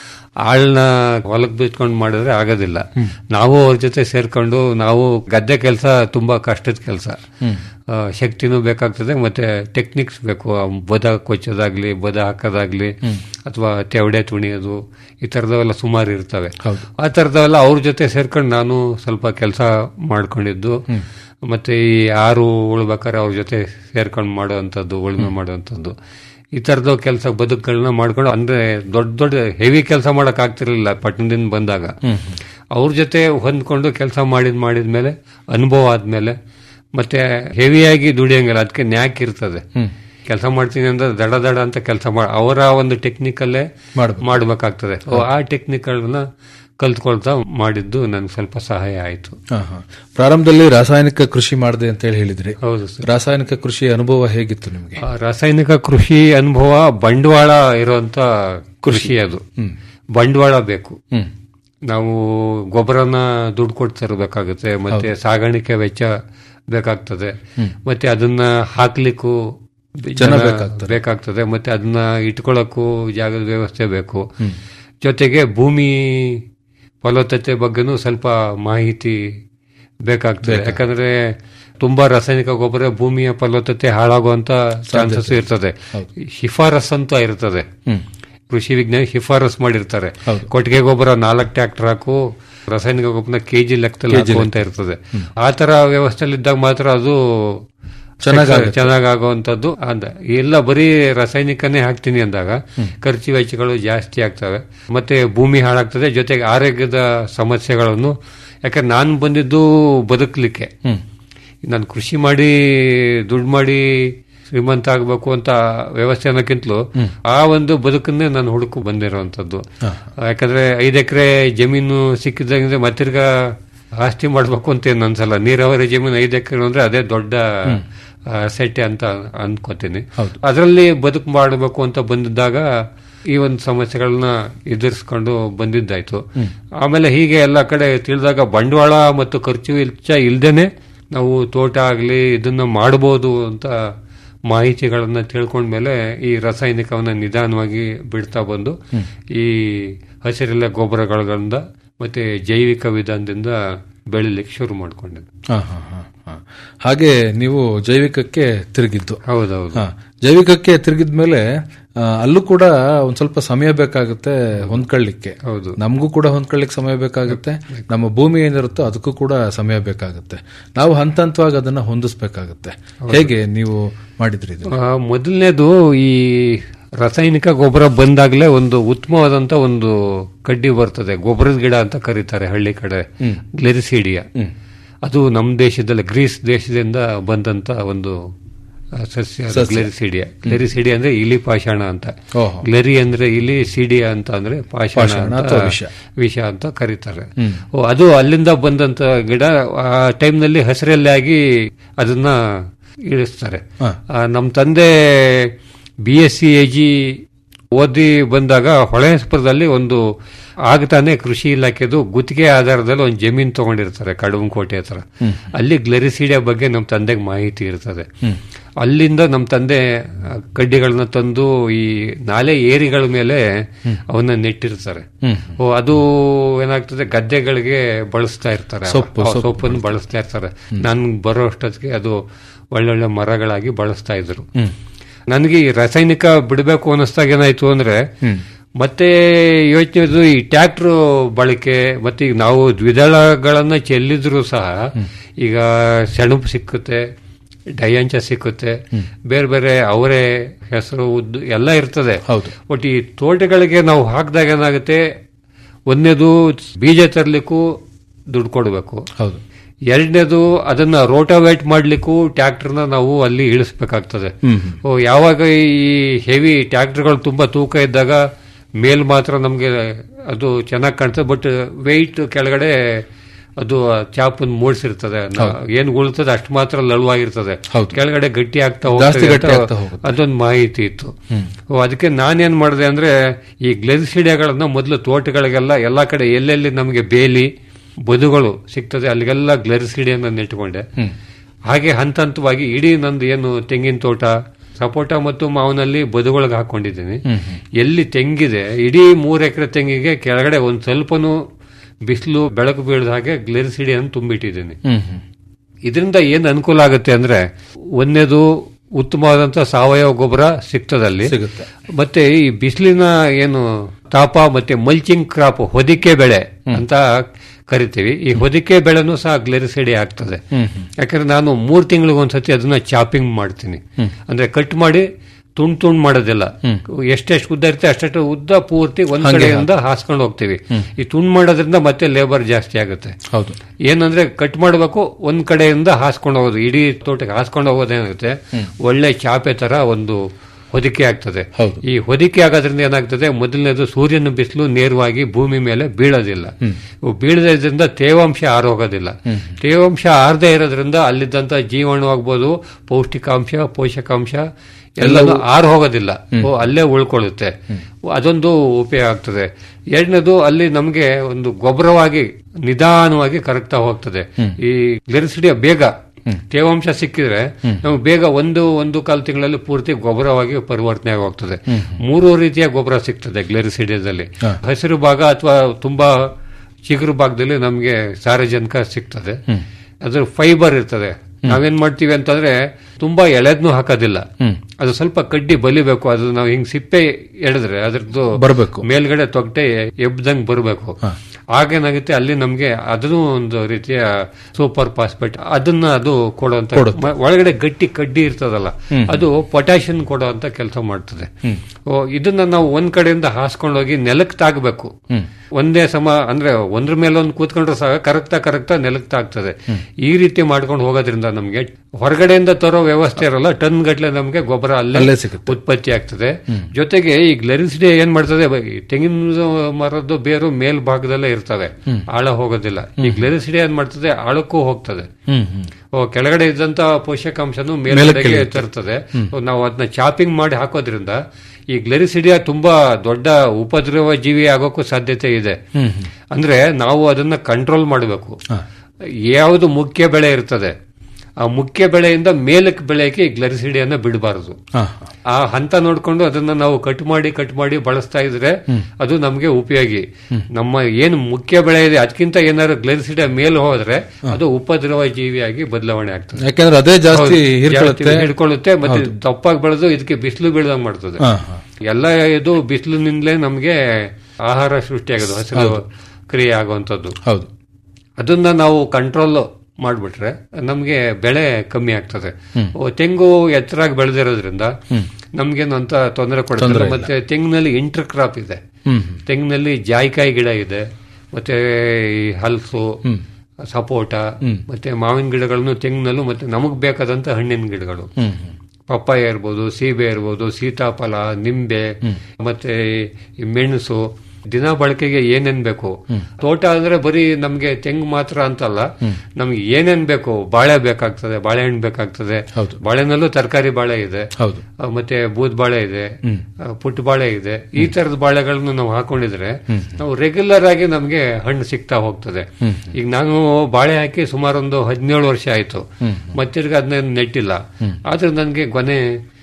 Speaker 5: ಆಳ್ನ ಹೊಲಕ್ ಬಿಟ್ಕೊಂಡು ಮಾಡಿದ್ರೆ ಆಗೋದಿಲ್ಲ ನಾವು ಅವ್ರ ಜೊತೆ ಸೇರ್ಕೊಂಡು ನಾವು ಗದ್ದೆ ಕೆಲಸ ತುಂಬಾ ಕಷ್ಟದ ಕೆಲಸ ಶಕ್ತಿನೂ ಬೇಕಾಗ್ತದೆ ಮತ್ತೆ ಟೆಕ್ನಿಕ್ಸ್ ಬೇಕು ಆ ಬದ ಕೊಚ್ಚೋದಾಗ್ಲಿ ಬದ ಹಾಕೋದಾಗ್ಲಿ ಅಥವಾ ತೆವಡೆ ತುಣಿಯೋದು ಈ ತರದವೆಲ್ಲ ಸುಮಾರು ಇರ್ತವೆ ಆ ತರದವೆಲ್ಲ ಅವ್ರ ಜೊತೆ ಸೇರ್ಕೊಂಡು ನಾನು ಸ್ವಲ್ಪ ಕೆಲಸ ಮಾಡ್ಕೊಂಡಿದ್ದು ಮತ್ತೆ ಈ ಆರು ಉಳ್ಬೇಕಾದ್ರೆ ಅವ್ರ ಜೊತೆ ಸೇರ್ಕೊಂಡು ಮಾಡುವಂಥದ್ದು ಉಳುಮೆ ಮಾಡುವಂಥದ್ದು ಈ ತರದ ಕೆಲಸ ಬದುಕುಗಳನ್ನ ಮಾಡ್ಕೊಂಡು ಅಂದ್ರೆ ದೊಡ್ಡ ದೊಡ್ಡ ಹೆವಿ ಕೆಲಸ ಮಾಡಕ್ ಆಗ್ತಿರ್ಲಿಲ್ಲ ಪಟ್ಟಣದಿಂದ ಬಂದಾಗ ಅವ್ರ ಜೊತೆ ಹೊಂದ್ಕೊಂಡು ಕೆಲಸ ಮಾಡಿದ್ ಮಾಡಿದ್ಮೇಲೆ ಅನುಭವ ಆದ್ಮೇಲೆ ಮತ್ತೆ ಹೆವಿಯಾಗಿ ದುಡಿಯಂಗಿಲ್ಲ ಅದಕ್ಕೆ ನ್ಯಾಕ್ ಇರ್ತದೆ ಕೆಲಸ ಮಾಡ್ತೀನಿ ಅಂದ್ರೆ ದಡ ದಡ ಅಂತ ಕೆಲಸ ಮಾಡ ಅವರ ಒಂದು ಟೆಕ್ನಿಕಲ್ಲೇ ಮಾಡ್ಬೇಕಾಗ್ತದೆ So, ಆ ಟೆಕ್ನಿಕ್ಗಳನ್ನ ಕಲ್ತ್ಕೊಳ್ತಾ ಮಾಡಿದ್ದು ನನ್ಗೆ ಸ್ವಲ್ಪ ಸಹಾಯ ಆಯ್ತು
Speaker 4: ಹಾ, ಹಾ. ಪ್ರಾರಂಭದಲ್ಲಿ ರಾಸಾಯನಿಕ ಕೃಷಿ ಮಾಡಿದೆ ಅಂತ ಹೇಳಿ ಹೇಳಿದ್ರಿ
Speaker 5: ಹೌದು ಸರ್
Speaker 4: ರಾಸಾಯನಿಕ ಕೃಷಿ ಅನುಭವ ಹೇಗಿತ್ತು ನಿಮಗೆ
Speaker 5: ಆ ರಾಸಾಯನಿಕ ಕೃಷಿ ಅನುಭವ ಬಂಡವಾಳ ಇರುವಂತ ಕೃಷಿ ಅದು ಬಂಡವಾಳ ಬೇಕು
Speaker 4: ಹ್ಮ್
Speaker 5: ನಾವು ಗೊಬ್ಬರನ ದುಡ್ಡು ಕೊಟ್ಟು ತರಬೇಕಾಗುತ್ತೆ ಮತ್ತೆ ಸಾಗಾಣಿಕೆ ವೆಚ್ಚ ಬೇಕಾಗ್ತದೆ ಮತ್ತೆ ಅದನ್ನ ಹಾಕ್ಲಿಕ್ಕೂ ಜನ ಬೇಕಾಗ್ತದೆ ಮತ್ತೆ ಅದನ್ನ ಇಟ್ಕೊಳ್ಳಕ್ಕೂ ಜಾಗದ ವ್ಯವಸ್ಥೆ ಬೇಕು ಜೊತೆಗೆ ಭೂಮಿ ಫಲವತ್ತತೆ ಬಗ್ಗೆನೂ ಸ್ವಲ್ಪ ಮಾಹಿತಿ ಬೇಕಾಗ್ತದೆ ಯಾಕಂದ್ರೆ ತುಂಬಾ ರಾಸಾಯನಿಕ ಗೊಬ್ಬರ ಭೂಮಿಯ ಫಲವತ್ತತೆ ಹಾಳಾಗುವಂತ ಚಾನ್ಸಸ್ ಇರ್ತದೆ ಶಿಫಾರಸ್ ಅಂತ ಇರ್ತದೆ ಕೃಷಿ ವಿಜ್ಞಾನಿ ಶಿಫಾರಸ್ ಮಾಡಿರ್ತಾರೆ ಕೊಟ್ಟಿಗೆ ಗೊಬ್ಬರ ನಾಲ್ಕು ಟ್ರ್ಯಾಕ್ಟರ್ ಹಾಕು ರಾಸಾಯನಿಕ ಗೊಬ್ಬರ ಕೆಜಿ ಲೆಕ್ಕದಲ್ಲಿ ಹಾಕು ಅಂತ ಇರ್ತದೆ ಆ ತರ ವ್ಯವಸ್ಥೆಯಲ್ಲಿ ಇದ್ದಾಗ ಮಾತ್ರ ಅದು ಚೆನ್ನಾಗಾಗುವಂತದ್ದು ಅಂದ ಎಲ್ಲ ಬರೀ ರಾಸಾಯನಿಕನೇ ಹಾಕ್ತೀನಿ ಅಂದಾಗ ಖರ್ಚು ವೆಚ್ಚಗಳು ಜಾಸ್ತಿ ಆಗ್ತವೆ ಮತ್ತೆ ಭೂಮಿ ಹಾಳಾಗ್ತದೆ ಜೊತೆಗೆ ಆರೋಗ್ಯದ ಸಮಸ್ಯೆಗಳನ್ನು ಯಾಕಂದ್ರೆ ನಾನು ಬಂದಿದ್ದು ಬದುಕಲಿಕ್ಕೆ ನಾನು ಕೃಷಿ ಮಾಡಿ ದುಡ್ಡು ಮಾಡಿ ಶ್ರೀಮಂತ ಆಗಬೇಕು ಅಂತ ವ್ಯವಸ್ಥೆ ಅನ್ನೋಕ್ಕಿಂತಲೂ ಆ ಒಂದು ಬದುಕನ್ನೇ ನಾನು ಹುಡುಕು ಬಂದಿರುವಂತದ್ದು ಯಾಕಂದ್ರೆ ಐದು ಎಕರೆ ಜಮೀನು ಸಿಕ್ಕಿದಂಗೆ ಮತ್ತಿರ್ಗ ಆಸ್ತಿ ಮಾಡ್ಬೇಕು ಅಂತ ಏನು ಅನ್ಸಲ್ಲ ನೀರಾವರಿ ಜಮೀನು ಐದು ಎಕರೆ ಅಂದ್ರೆ ಅದೇ ದೊಡ್ಡ ಸೆಟ್ಟೆ ಅಂತ ಅನ್ಕೋತೀನಿ ಅದರಲ್ಲಿ ಬದುಕು ಮಾಡಬೇಕು ಅಂತ ಬಂದಿದ್ದಾಗ ಈ ಒಂದು ಸಮಸ್ಯೆಗಳನ್ನ ಎದುರಿಸ್ಕೊಂಡು ಬಂದಿದ್ದಾಯ್ತು ಆಮೇಲೆ ಹೀಗೆ ಎಲ್ಲ ಕಡೆ ತಿಳಿದಾಗ ಬಂಡವಾಳ ಮತ್ತು ಖರ್ಚು ವೆಚ್ಚ ಇಲ್ದೇನೆ ನಾವು ತೋಟ ಆಗಲಿ ಇದನ್ನ ಮಾಡಬಹುದು ಅಂತ ಮಾಹಿತಿಗಳನ್ನ ತಿಳ್ಕೊಂಡ್ಮೇಲೆ ಈ ರಾಸಾಯನಿಕವನ್ನ ನಿಧಾನವಾಗಿ ಬಿಡ್ತಾ ಬಂದು ಈ ಹಸಿರೆಲೆ ಗೊಬ್ಬರಗಳಿಂದ ಮತ್ತೆ ಜೈವಿಕ ವಿಧಾನದಿಂದ ಬೆಳಿಲಿಕ್ಕೆ ಶುರು ಮಾಡ್ಕೊಂಡಿದ್ದು
Speaker 4: ಹಾ, ಹಾ, ಹಾ, ಹಾ. ಹಾಗೆ ನೀವು ಜೈವಿಕಕ್ಕೆ ತಿರುಗಿದ್ದು
Speaker 5: ಹೌದೌದು
Speaker 4: ಹಾ, ಜೈವಿಕಕ್ಕೆ ತಿರುಗಿದ್ಮೇಲೆ ಆ, ಅಲ್ಲೂ ಕೂಡ ಒಂದ್ ಸ್ವಲ್ಪ ಸಮಯ ಬೇಕಾಗುತ್ತೆ ಹೊಂದ್ಕೊಳ್ಳಿಕ್ಕೆ
Speaker 5: ಹೌದು.
Speaker 4: ನಮಗೂ ಕೂಡ ಹೊಂದ್ಕೊಳ್ಳಿಕ್ಕೆ ಸಮಯ ಬೇಕಾಗುತ್ತೆ ನಮ್ಮ ಭೂಮಿ ಏನಿರುತ್ತೋ ಅದಕ್ಕೂ ಕೂಡ ಸಮಯ ಬೇಕಾಗುತ್ತೆ ನಾವು ಹಂತ ಹಂತವಾಗಿ ಅದನ್ನ ಹೊಂದಿಸ್ಬೇಕಾಗುತ್ತೆ ಹೇಗೆ ನೀವು ಮಾಡಿದ್ರಿ ಇದು
Speaker 5: ಆ, ಮೊದಲನೇದು ಈ ರಾಸಾಯನಿಕ ಗೊಬ್ಬರ ಬಂದಾಗಲೇ ಒಂದು ಉತ್ತಮವಾದಂತ ಒಂದು ಕಡ್ಡಿ ಬರ್ತದೆ ಗೊಬ್ಬರದ ಗಿಡ ಅಂತ ಕರೀತಾರೆ ಹಳ್ಳಿ ಕಡೆ ಗ್ಲೆರಿಸಿಡಿಯಾ ಅದು ನಮ್ಮ ದೇಶದಲ್ಲಿ ಗ್ರೀಸ್ ದೇಶದಿಂದ ಬಂದಂತ ಒಂದು ಆ, ಸಸ್ಯ ಅದು ಗ್ಲೆರಿಸಿಡಿಯಾ ಗ್ಲೆರಿಸಿಡಿಯಾ ಅಂದ್ರೆ ಇಲಿ ಪಾಷಾಣ ಅಂತ
Speaker 4: ಓಹೋ.
Speaker 5: ಗ್ಲೆರಿ ಅಂದ್ರೆ ಇಲಿ ಸಿಡಿಯಾ ಅಂತ ಅಂದ್ರೆ ಪಾಷಾಣ
Speaker 4: ಪಾಷಾಣ
Speaker 5: ಅಂತ
Speaker 4: ಅಥವಾ ವಿಷ.
Speaker 5: ವಿಷ ಅಂತ ಕರೀತಾರೆ ಓ, ಅದು ಅಲ್ಲಿಂದ ಬಂದಂತ ಗಿಡ ಆ ಟೈಮ್ನಲ್ಲಿ ಹಸಿರಲ್ಲಿ ಆಗಿ ಅದನ್ನ ಇಳಿಸ್ತಾರೆ ಆ, ನಮ್ಮ ತಂದೆ B S C A G ಓದಿ ಬಂದಾಗ ಹೊಳೆಸ್ಪುರದಲ್ಲಿ ಒಂದು ಆಗ್ತಾನೆ ಕೃಷಿ ಇಲಾಖೆದು ಗುತ್ತಿಗೆ ಆಧಾರದಲ್ಲಿ ಒಂದು ಜಮೀನು ತಗೊಂಡಿರ್ತಾರೆ ಕಡವಂಕೋಟೆ ಹತ್ರ ಅಲ್ಲಿ ಗ್ಲೆರಿಸಿಡಿಯಾ ಬಗ್ಗೆ ನಮ್ಮ ತಂದೆಗೆ ಮಾಹಿತಿ ಇರ್ತದೆ ಅಲ್ಲಿಂದ ನಮ್ಮ ತಂದೆ ಆ, ಕಡ್ಡಿಗಳನ್ನ ತಂದು ಈ ನಾಲೆ ಏರಿಗಳ ಮೇಲೆ ಅವನ್ನ ನೆಟ್ಟಿರ್ತಾರೆ ಓ ಅದು ಏನಾಗ್ತದೆ ಗದ್ದೆಗಳಿಗೆ ಬಳಸ್ತಾ ಇರ್ತಾರೆ
Speaker 4: ಸೊಪ್ಪು,
Speaker 5: ಆ ಸೊಪ್ಪನ್ನು ಬಳಸ್ತಾ ಇರ್ತಾರೆ ನನ್ ಬರೋ ಅಷ್ಟೊತ್ತಿಗೆ ಅದು ಒಳ್ಳೊಳ್ಳೆ ಮರಗಳಾಗಿ ಬಳಸ್ತಾ ಇದ್ರು ನನಗೆ ಈ ರಾಸಾಯನಿಕ ಬಿಡಬೇಕು ಅನ್ನಿಸ್ದಾಗ ಏನಾಯ್ತು ಅಂದ್ರೆ ಮತ್ತೆ ಯೋಚನೆ ಈ ಟ್ರ್ಯಾಕ್ಟರ್ ಬಳಕೆ ಮತ್ತೆ ಈಗ ನಾವು ದ್ವಿದಳಗಳನ್ನ ಚೆಲ್ಲಿದ್ರು ಸಹ ಈಗ ಸೆಣಬು ಸಿಕ್ಕುತ್ತೆ ಡಯಾಂಚ ಸಿಕ್ಕುತ್ತೆ ಬೇರೆ ಬೇರೆ ಅವರೇ ಹೆಸರು ಉದ್ದು ಎಲ್ಲ ಇರ್ತದೆ
Speaker 4: ಹೌದು.
Speaker 5: ಬಟ್ ಈ ತೋಟಗಳಿಗೆ ನಾವು ಹಾಕಿದಾಗ ಏನಾಗುತ್ತೆ ಒಂದನೇದು ಬೀಜ ತರಲಿಕ್ಕೂ ದುಡ್ಡು ಕೊಡಬೇಕು
Speaker 4: ಹೌದು
Speaker 5: ಎರಡನೇದು ಅದನ್ನ ರೋಟಾವೇಟ್ ಮಾಡ್ಲಿಕ್ಕೂ ಟ್ರ್ಯಾಕ್ಟರ್ನ ನಾವು ಅಲ್ಲಿ ಇಳಿಸ್ಬೇಕಾಗ್ತದೆ ಓ ಯಾವಾಗ ಈ ಹೆವಿ ಟ್ರ್ಯಾಕ್ಟರ್ಗಳು ತುಂಬಾ ತೂಕ ಇದ್ದಾಗ ಮೇಲ್ ಮಾತ್ರ ನಮಗೆ ಅದು ಚೆನ್ನಾಗಿ ಕಾಣ್ತದೆ ಬಟ್ ವೆಯ್ಟ್ ಕೆಳಗಡೆ ಅದು ಚಾಪನ್ ಮೂಡಿಸಿರ್ತದೆ ಏನ್ ಉಳ್ತದೆ ಅಷ್ಟು ಮಾತ್ರ ಲಳುವಾಗಿರ್ತದೆ
Speaker 4: ಹೌದು.
Speaker 5: ಕೆಳಗಡೆ ಗಟ್ಟಿ ಆಗ್ತಾ
Speaker 4: ಜಾಸ್ತಿ
Speaker 5: ಹೋಗ್ತದೆ
Speaker 4: ಗಟ್ಟಿ
Speaker 5: ಅಂತ
Speaker 4: ಆಗ್ತಾ ಹೋಗುತ್ತೆ.
Speaker 5: ಅದೊಂದು ಮಾಹಿತಿ ಇತ್ತು ಓ, ಅದಕ್ಕೆ ನಾನೇನ್ ಮಾಡಿದೆ ಅಂದ್ರೆ ಈ ಗ್ಲೆನ್ಸಿಡಿಯಾಗಳನ್ನ ಮೊದಲು ತೋಟಗಳಿಗೆಲ್ಲ ಎಲ್ಲಾ ಕಡೆ ಎಲ್ಲೆಲ್ಲಿ ನಮಗೆ ಬೇಲಿ ಬದುಗಳು ಸಿಗ್ತದೆ ಅಲ್ಲಿಗೆಲ್ಲ ಗ್ಲೆರಿಸಿಡಿಯನ್ನ ನೆಟ್ಟುಕೊಂಡೆ ಹಾಗೆ ಹಂತ ಹಂತವಾಗಿ ಇಡೀ ನಂದು ಏನು ತೆಂಗಿನ ತೋಟ ಸಪೋಟ ಮತ್ತು ಮಾವಿನಲ್ಲಿ ಬದುಗಳಿಗೆ ಹಾಕೊಂಡಿದ್ದೀನಿ ಎಲ್ಲಿ ತೆಂಗಿದೆ ಇಡೀ ಮೂರು ಎಕರೆ ತೆಂಗಿಗೆ ಕೆಳಗಡೆ ಒಂದ್ ಸ್ವಲ್ಪನೂ ಬಿಸಿಲು ಬೆಳಕು ಬೀಳದ ಹಾಗೆ ಗ್ಲೆರಿಸಿಡಿಯನ್ನು ತುಂಬಿಟ್ಟಿದ್ದೀನಿ
Speaker 4: ಹ್ಮ್ ಹ್ಮ್
Speaker 5: ಇದರಿಂದ ಏನು ಅನುಕೂಲ ಆಗುತ್ತೆ ಅಂದ್ರೆ ಒಂದನೇದು ಉತ್ತಮವಾದಂತ ಸಾವಯವ ಗೊಬ್ಬರ ಸಿಗ್ತದಲ್ಲಿ
Speaker 4: ಸಿಗುತ್ತೆ.
Speaker 5: ಮತ್ತೆ ಈ ಬಿಸಿಲಿನ ಏನು ತಾಪ ಮತ್ತೆ ಮಲ್ಚಿಂಗ್ ಕ್ರಾಪ್ ಹೊದಿಕೆ ಬೆಳೆ ಅಂತ ಕರಿತೀವಿ ಈ ಹೊದಿಕೆ ಬೆಳೆನೂ ಸಹ ಗ್ಲೆರಿಸಿಡಿ ಆಗ್ತದೆ ಯಾಕಂದ್ರೆ ನಾನು ಮೂರ್ ತಿಂಗಳಿಗೆ ಒಂದ್ಸತಿ ಅದನ್ನ ಚಾಪಿಂಗ್ ಮಾಡ್ತೀನಿ ಅಂದ್ರೆ ಕಟ್ ಮಾಡಿ ತುಂಡ್ ತುಂಡ್ ಮಾಡೋದಿಲ್ಲ ಎಷ್ಟೆಷ್ಟು ಉದ್ದ ಇರುತ್ತೆ ಅಷ್ಟಷ್ಟು ಉದ್ದ ಪೂರ್ತಿ ಒಂದ್ ಕಡೆಯಿಂದ ಹಾಸ್ಕೊಂಡು ಹೋಗ್ತೀವಿ ಈ ತುಂಡ್ ಮಾಡೋದ್ರಿಂದ ಮತ್ತೆ ಲೇಬರ್ ಜಾಸ್ತಿ ಆಗುತ್ತೆ
Speaker 4: ಹೌದು
Speaker 5: ಏನಂದ್ರೆ ಕಟ್ ಮಾಡಬೇಕು ಒಂದ್ ಕಡೆಯಿಂದ ಹಾಸ್ಕೊಂಡು ಹೋಗೋದು ಇಡೀ ತೋಟಕ್ಕೆ ಹಾಸ್ಕೊಂಡು ಹೋಗೋದೇನಾಗುತ್ತೆ ಒಳ್ಳೆ ಚಾಪೆ ತರ ಒಂದು ಹೊದಿಕೆ ಆಗ್ತದೆ
Speaker 4: ಹೌದು.
Speaker 5: ಈ ಹೊದಿಕೆ ಆಗೋದ್ರಿಂದ ಏನಾಗ್ತದೆ ಮೊದಲನೇದು ಸೂರ್ಯನ ಬಿಸಿಲು ನೇರವಾಗಿ ಭೂಮಿ ಮೇಲೆ ಬೀಳೋದಿಲ್ಲ ಇವು ಬೀಳದ್ರಿಂದ ತೇವಾಂಶ ಆರೋಗೋದಿಲ್ಲ ತೇವಾಂಶ ಆರದೇ ಇರೋದ್ರಿಂದ ಅಲ್ಲಿದ್ದಂತ ಜೀವಾಣು ಆಗ್ಬೋದು ಪೌಷ್ಟಿಕಾಂಶ ಪೋಷಕಾಂಶ ಎಲ್ಲನೂ ಆರು ಹೋಗೋದಿಲ್ಲ ಓ, ಅಲ್ಲೇ ಉಳ್ಕೊಳ್ಳುತ್ತೆ ಅದೊಂದು ಉಪಯೋಗ ಆಗ್ತದೆ ಎರಡನೇದು ಅಲ್ಲಿ ನಮಗೆ ಒಂದು ಗೊಬ್ಬರವಾಗಿ ನಿಧಾನವಾಗಿ ಕರಗ್ತಾ ಹೋಗ್ತದೆ ಈ ಗ್ಲೆರಿಸಿಡಿಯ ಬೇಗ ತೇವಾಂಶ ಸಿಕ್ಕಿದ್ರೆ ನಮ್ಗೆ ಬೇಗ ಒಂದು ಒಂದು ಕಾಲು ತಿಂಗಳಲ್ಲಿ ಪೂರ್ತಿ ಗೊಬ್ಬರವಾಗಿ ಪರಿವರ್ತನೆ ಆಗಿ ಹೋಗ್ತದೆ ಮೂರು ರೀತಿಯ ಗೊಬ್ಬರ ಸಿಗ್ತದೆ ಗ್ಲೆರಿಸಿಡಿಯದಲ್ಲಿ ಹಸಿರು ಭಾಗ ಅಥವಾ ತುಂಬಾ ಚಿಗುರು ಭಾಗದಲ್ಲಿ ನಮಗೆ ಸಾರಜನಕ ಸಿಗ್ತದೆ ಅದ್ರ ಫೈಬರ್ ಇರ್ತದೆ ನಾವೇನ್ ಮಾಡ್ತೀವಿ ಅಂತಂದ್ರೆ ತುಂಬಾ ಎಳೆದ್ನು ಹಾಕೋದಿಲ್ಲ ಅದು ಸ್ವಲ್ಪ ಕಡ್ಡಿ ಬಲಿಬೇಕು ಅದು ನಾವು ಹಿಂಗ್ ಸಿಪ್ಪೆ ಎಳೆದ್ರೆ ಅದ್ರದ್ದು
Speaker 4: ಬರ್ಬೇಕು.
Speaker 5: ಮೇಲ್ಗಡೆ ತೊಗಟೆ ಎಬ್ದಂಗ್ ಬರಬೇಕು ಆಗೇನಾಗುತ್ತೆ ಅಲ್ಲಿ ನಮ್ಗೆ ಅದನ್ನು ಒಂದು ರೀತಿಯ ಸೂಪರ್ ಫಾಸ್ಫೇಟ್ ಅದನ್ನ ಅದು ಕೊಡುವಂತ ಮ- ಒಳಗಡೆ ಗಟ್ಟಿ ಕಡ್ಡಿ ಇರ್ತದಲ್ಲ ಅದು ಪೊಟ್ಯಾಷಿಯಂ ಕೊಡುವಂತ ಕೆಲಸ ಮಾಡ್ತದೆ ಓ, ಇದನ್ನ ನಾವು ಒಂದ್ ಕಡೆಯಿಂದ ಹಾಸ್ಕೊಂಡು ಹೋಗಿ ನೆಲಕ್ಕೆ ತಾಗಬೇಕು ಒಂದೇ ಸಮ ಅಂದ್ರೆ ಒಂದ್ರ ಮೇಲೆ ಒಂದು ಕೂತ್ಕೊಂಡ್ರೆ ಸಹ ಕರಗ್ತಾ ಕರಗ್ತಾ ನೆಲಕ್ಕೆ ತಾಗ್ತದೆ ಈ ರೀತಿ ಮಾಡ್ಕೊಂಡು ಹೋಗೋದ್ರಿಂದ ನಮ್ಗೆ ಹೊರಗಡೆಯಿಂದ ತರೋ ವ್ಯವಸ್ಥೆ ಇರಲ್ಲ ಟನ್ ಗಟ್ಲೆ ನಮ್ಗೆ ಗೊಬ್ಬರ
Speaker 4: ಅಲ್ಲೇ
Speaker 5: ಅಲ್ಲೇ
Speaker 4: ಸಿಗುತ್ತೆ.
Speaker 5: ಉತ್ಪತ್ತಿ ಆಗ್ತದೆ ಜೊತೆಗೆ ಈ ಗ್ಲೆರಿಸಿಡಿ ಏನ್ ಮಾಡ್ತದೆ ಬ- ಈ ತೆಂಗಿನ ಮರದ್ದು ಬೇರು ಮೇಲ್ಭಾಗದಲ್ಲೇ ಇರ್ತವೆ ಆಳ ಹೋಗೋದಿಲ್ಲ ಈ ಗ್ಲೆರಿಸಿಡಿ ಏನ್ ಮಾಡ್ತದೆ ಆಳಕ್ಕೂ ಹೋಗ್ತದೆ
Speaker 4: ಹ್ಮ್ ಹ್ಮ್
Speaker 5: ಓ, ಕೆಳಗಡೆ ಇದ್ದಂತ ಪೋಷಕಾಂಶನು
Speaker 4: ಮೇಲಕ್ಕೆ
Speaker 5: ಮೇಲ್ಗಡೆಗೆ
Speaker 4: ಇಳಿಯುತ್ತೆ.
Speaker 5: ತರ್ತದೆ ಓ, ನಾವು ಅದನ್ನ ಚಾಪಿಂಗ್ ಮಾಡಿ ಹಾಕೋದ್ರಿಂದ ಈ ಗ್ಲೆರಿಸಿಡಿಯಾ ತುಂಬಾ ದೊಡ್ಡ ಉಪದ್ರವ ಜೀವಿ ಆಗೋಕ್ಕೂ ಸಾಧ್ಯತೆ ಇದೆ ಅಂದ್ರೆ ನಾವು ಅದನ್ನ ಕಂಟ್ರೋಲ್ ಮಾಡಬೇಕು ಯಾವುದು ಮುಖ್ಯ ಬೆಳೆ ಇರ್ತದೆ ಆ ಮುಖ್ಯ ಬೆಳೆಯಿಂದ ಮೇಲಕ್ಕೆ ಬೆಳೆಯಕ್ಕೆ ಈ ಗ್ಲೆರಿಸಿಡಿಯನ್ನ ಬಿಡಬಾರದು
Speaker 4: ಹಾ
Speaker 5: ಆ ಹಂತ ನೋಡ್ಕೊಂಡು ಅದನ್ನ ನಾವು ಕಟ್ ಮಾಡಿ ಕಟ್ ಮಾಡಿ ಬಳಸ್ತಾ ಇದ್ರೆ ಅದು ನಮಗೆ ಉಪಯೋಗಿ ನಮ್ಮ ಏನು ಮುಖ್ಯ ಬೆಳೆ ಇದೆ ಅದಕ್ಕಿಂತ ಏನಾದ್ರು ಗ್ಲೆರಿಸಿಡಿಯ ಮೇಲೆ ಹೋದ್ರೆ ಅದು ಉಪದ್ರವ ಜೀವಿಯಾಗಿ ಬದಲಾವಣೆ ಆಗ್ತದೆ
Speaker 4: ಯಾಕಂದ್ರೆ ಅದೇ ಜಾಸ್ತಿ
Speaker 5: ಹೌದು,
Speaker 4: ಹೀರ್ಕೊಳ್ಳುತ್ತೆ
Speaker 5: ಜಾಸ್ತಿ ಹಿಡ್ಕೊಳ್ಳುತ್ತೆ ಮತ್ತೆ ತಪ್ಪಾಗಿ ಬೆಳೆದು ಇದಕ್ಕೆ ಬಿಸಿಲು ಬೀಳದಂಗ್ ಮಾಡ್ತದೆ
Speaker 4: ಹಾ, ಹಾ.
Speaker 5: ಎಲ್ಲ ಇದು ಬಿಸಿಲಿನಿಂದಲೇ ನಮ್ಗೆ ಆಹಾರ ಸೃಷ್ಟಿಯಾಗೋದು ಹಸಿರು ಕ್ರಿಯೆ ಆಗುವಂತದ್ದು
Speaker 4: ಹೌದು
Speaker 5: ಅದನ್ನ ನಾವು ಕಂಟ್ರೋಲ್ ಮಾಡ್ಬಿಟ್ರೆ ನಮ್ಗೆ ಬೆಳೆ ಕಮ್ಮಿ ಆಗ್ತದೆ ಓ, ತೆಂಗು ಎತ್ತರಾಗಿ ಬೆಳೆದಿರೋದ್ರಿಂದ ನಮ್ಗೇನು ಅಂತ ತೊಂದರೆ ಕೊಡ್ತಾರೆ ಮತ್ತೆ ತೆಂಗಿನಲ್ಲಿ ಇಂಟರ್ ಕ್ರಾಪ್ ಇದೆ ತೆಂಗಿನಲ್ಲಿ ಜಾಯಿಕಾಯಿ ಗಿಡ ಇದೆ ಮತ್ತೆ ಈ ಹಲಸು ಸಪೋಟ ಮತ್ತೆ ಮಾವಿನ ಗಿಡಗಳನ್ನು ತೆಂಗಿನಲ್ಲೂ ಮತ್ತೆ ನಮಗ್ ಬೇಕಾದಂತ ಹಣ್ಣಿನ ಗಿಡಗಳು ಪಪ್ಪಾಯ ಇರ್ಬೋದು ಸೀಬೆ ಇರ್ಬೋದು ಸೀತಾಫಲ ನಿಂಬೆ ಮತ್ತೆ ಈ ಮೆಣಸು ದಿನ ಬಳಕೆಗೆ ಏನೇನ್ ಬೇಕು ತೋಟ ಅಂದ್ರೆ ಬರೀ ನಮ್ಗೆ ತೆಂಗು ಮಾತ್ರ ಅಂತಲ್ಲ ನಮ್ಗೆ ಏನೇನ್ ಬೇಕು ಬಾಳೆ ಬೇಕಾಗ್ತದೆ ಬಾಳೆಹಣ್ಣು ಬೇಕಾಗ್ತದೆ
Speaker 4: ಹೌದು.
Speaker 5: ಬಾಳೆನಲ್ಲೂ ತರಕಾರಿ ಬಾಳೆ ಇದೆ
Speaker 4: ಹೌದು
Speaker 5: ಆ, ಮತ್ತೆ ಬೂದ್ ಬಾಳೆ ಇದೆ ಆ, ಪುಟ್ಟ ಬಾಳೆ ಇದೆ ಈ ತರದ ಬಾಳೆಗಳನ್ನು ನಾವು ಹಾಕೊಂಡಿದ್ರೆ ನಾವು ರೆಗ್ಯುಲರ್ ಆಗಿ ನಮ್ಗೆ ಹಣ್ಣು ಸಿಗ್ತಾ ಹೋಗ್ತದೆ ಈಗ ನಾನು ಬಾಳೆ ಹಾಕಿ ಸುಮಾರು ಒಂದು ಹದಿನೇಳು ವರ್ಷ ಆಯ್ತು ಮತ್ತಿರ್ಗ ಅದನ್ನ ನೆಟ್ಟಿಲ್ಲ ಆದ್ರೆ ನನ್ಗೆ ಕೊನೆ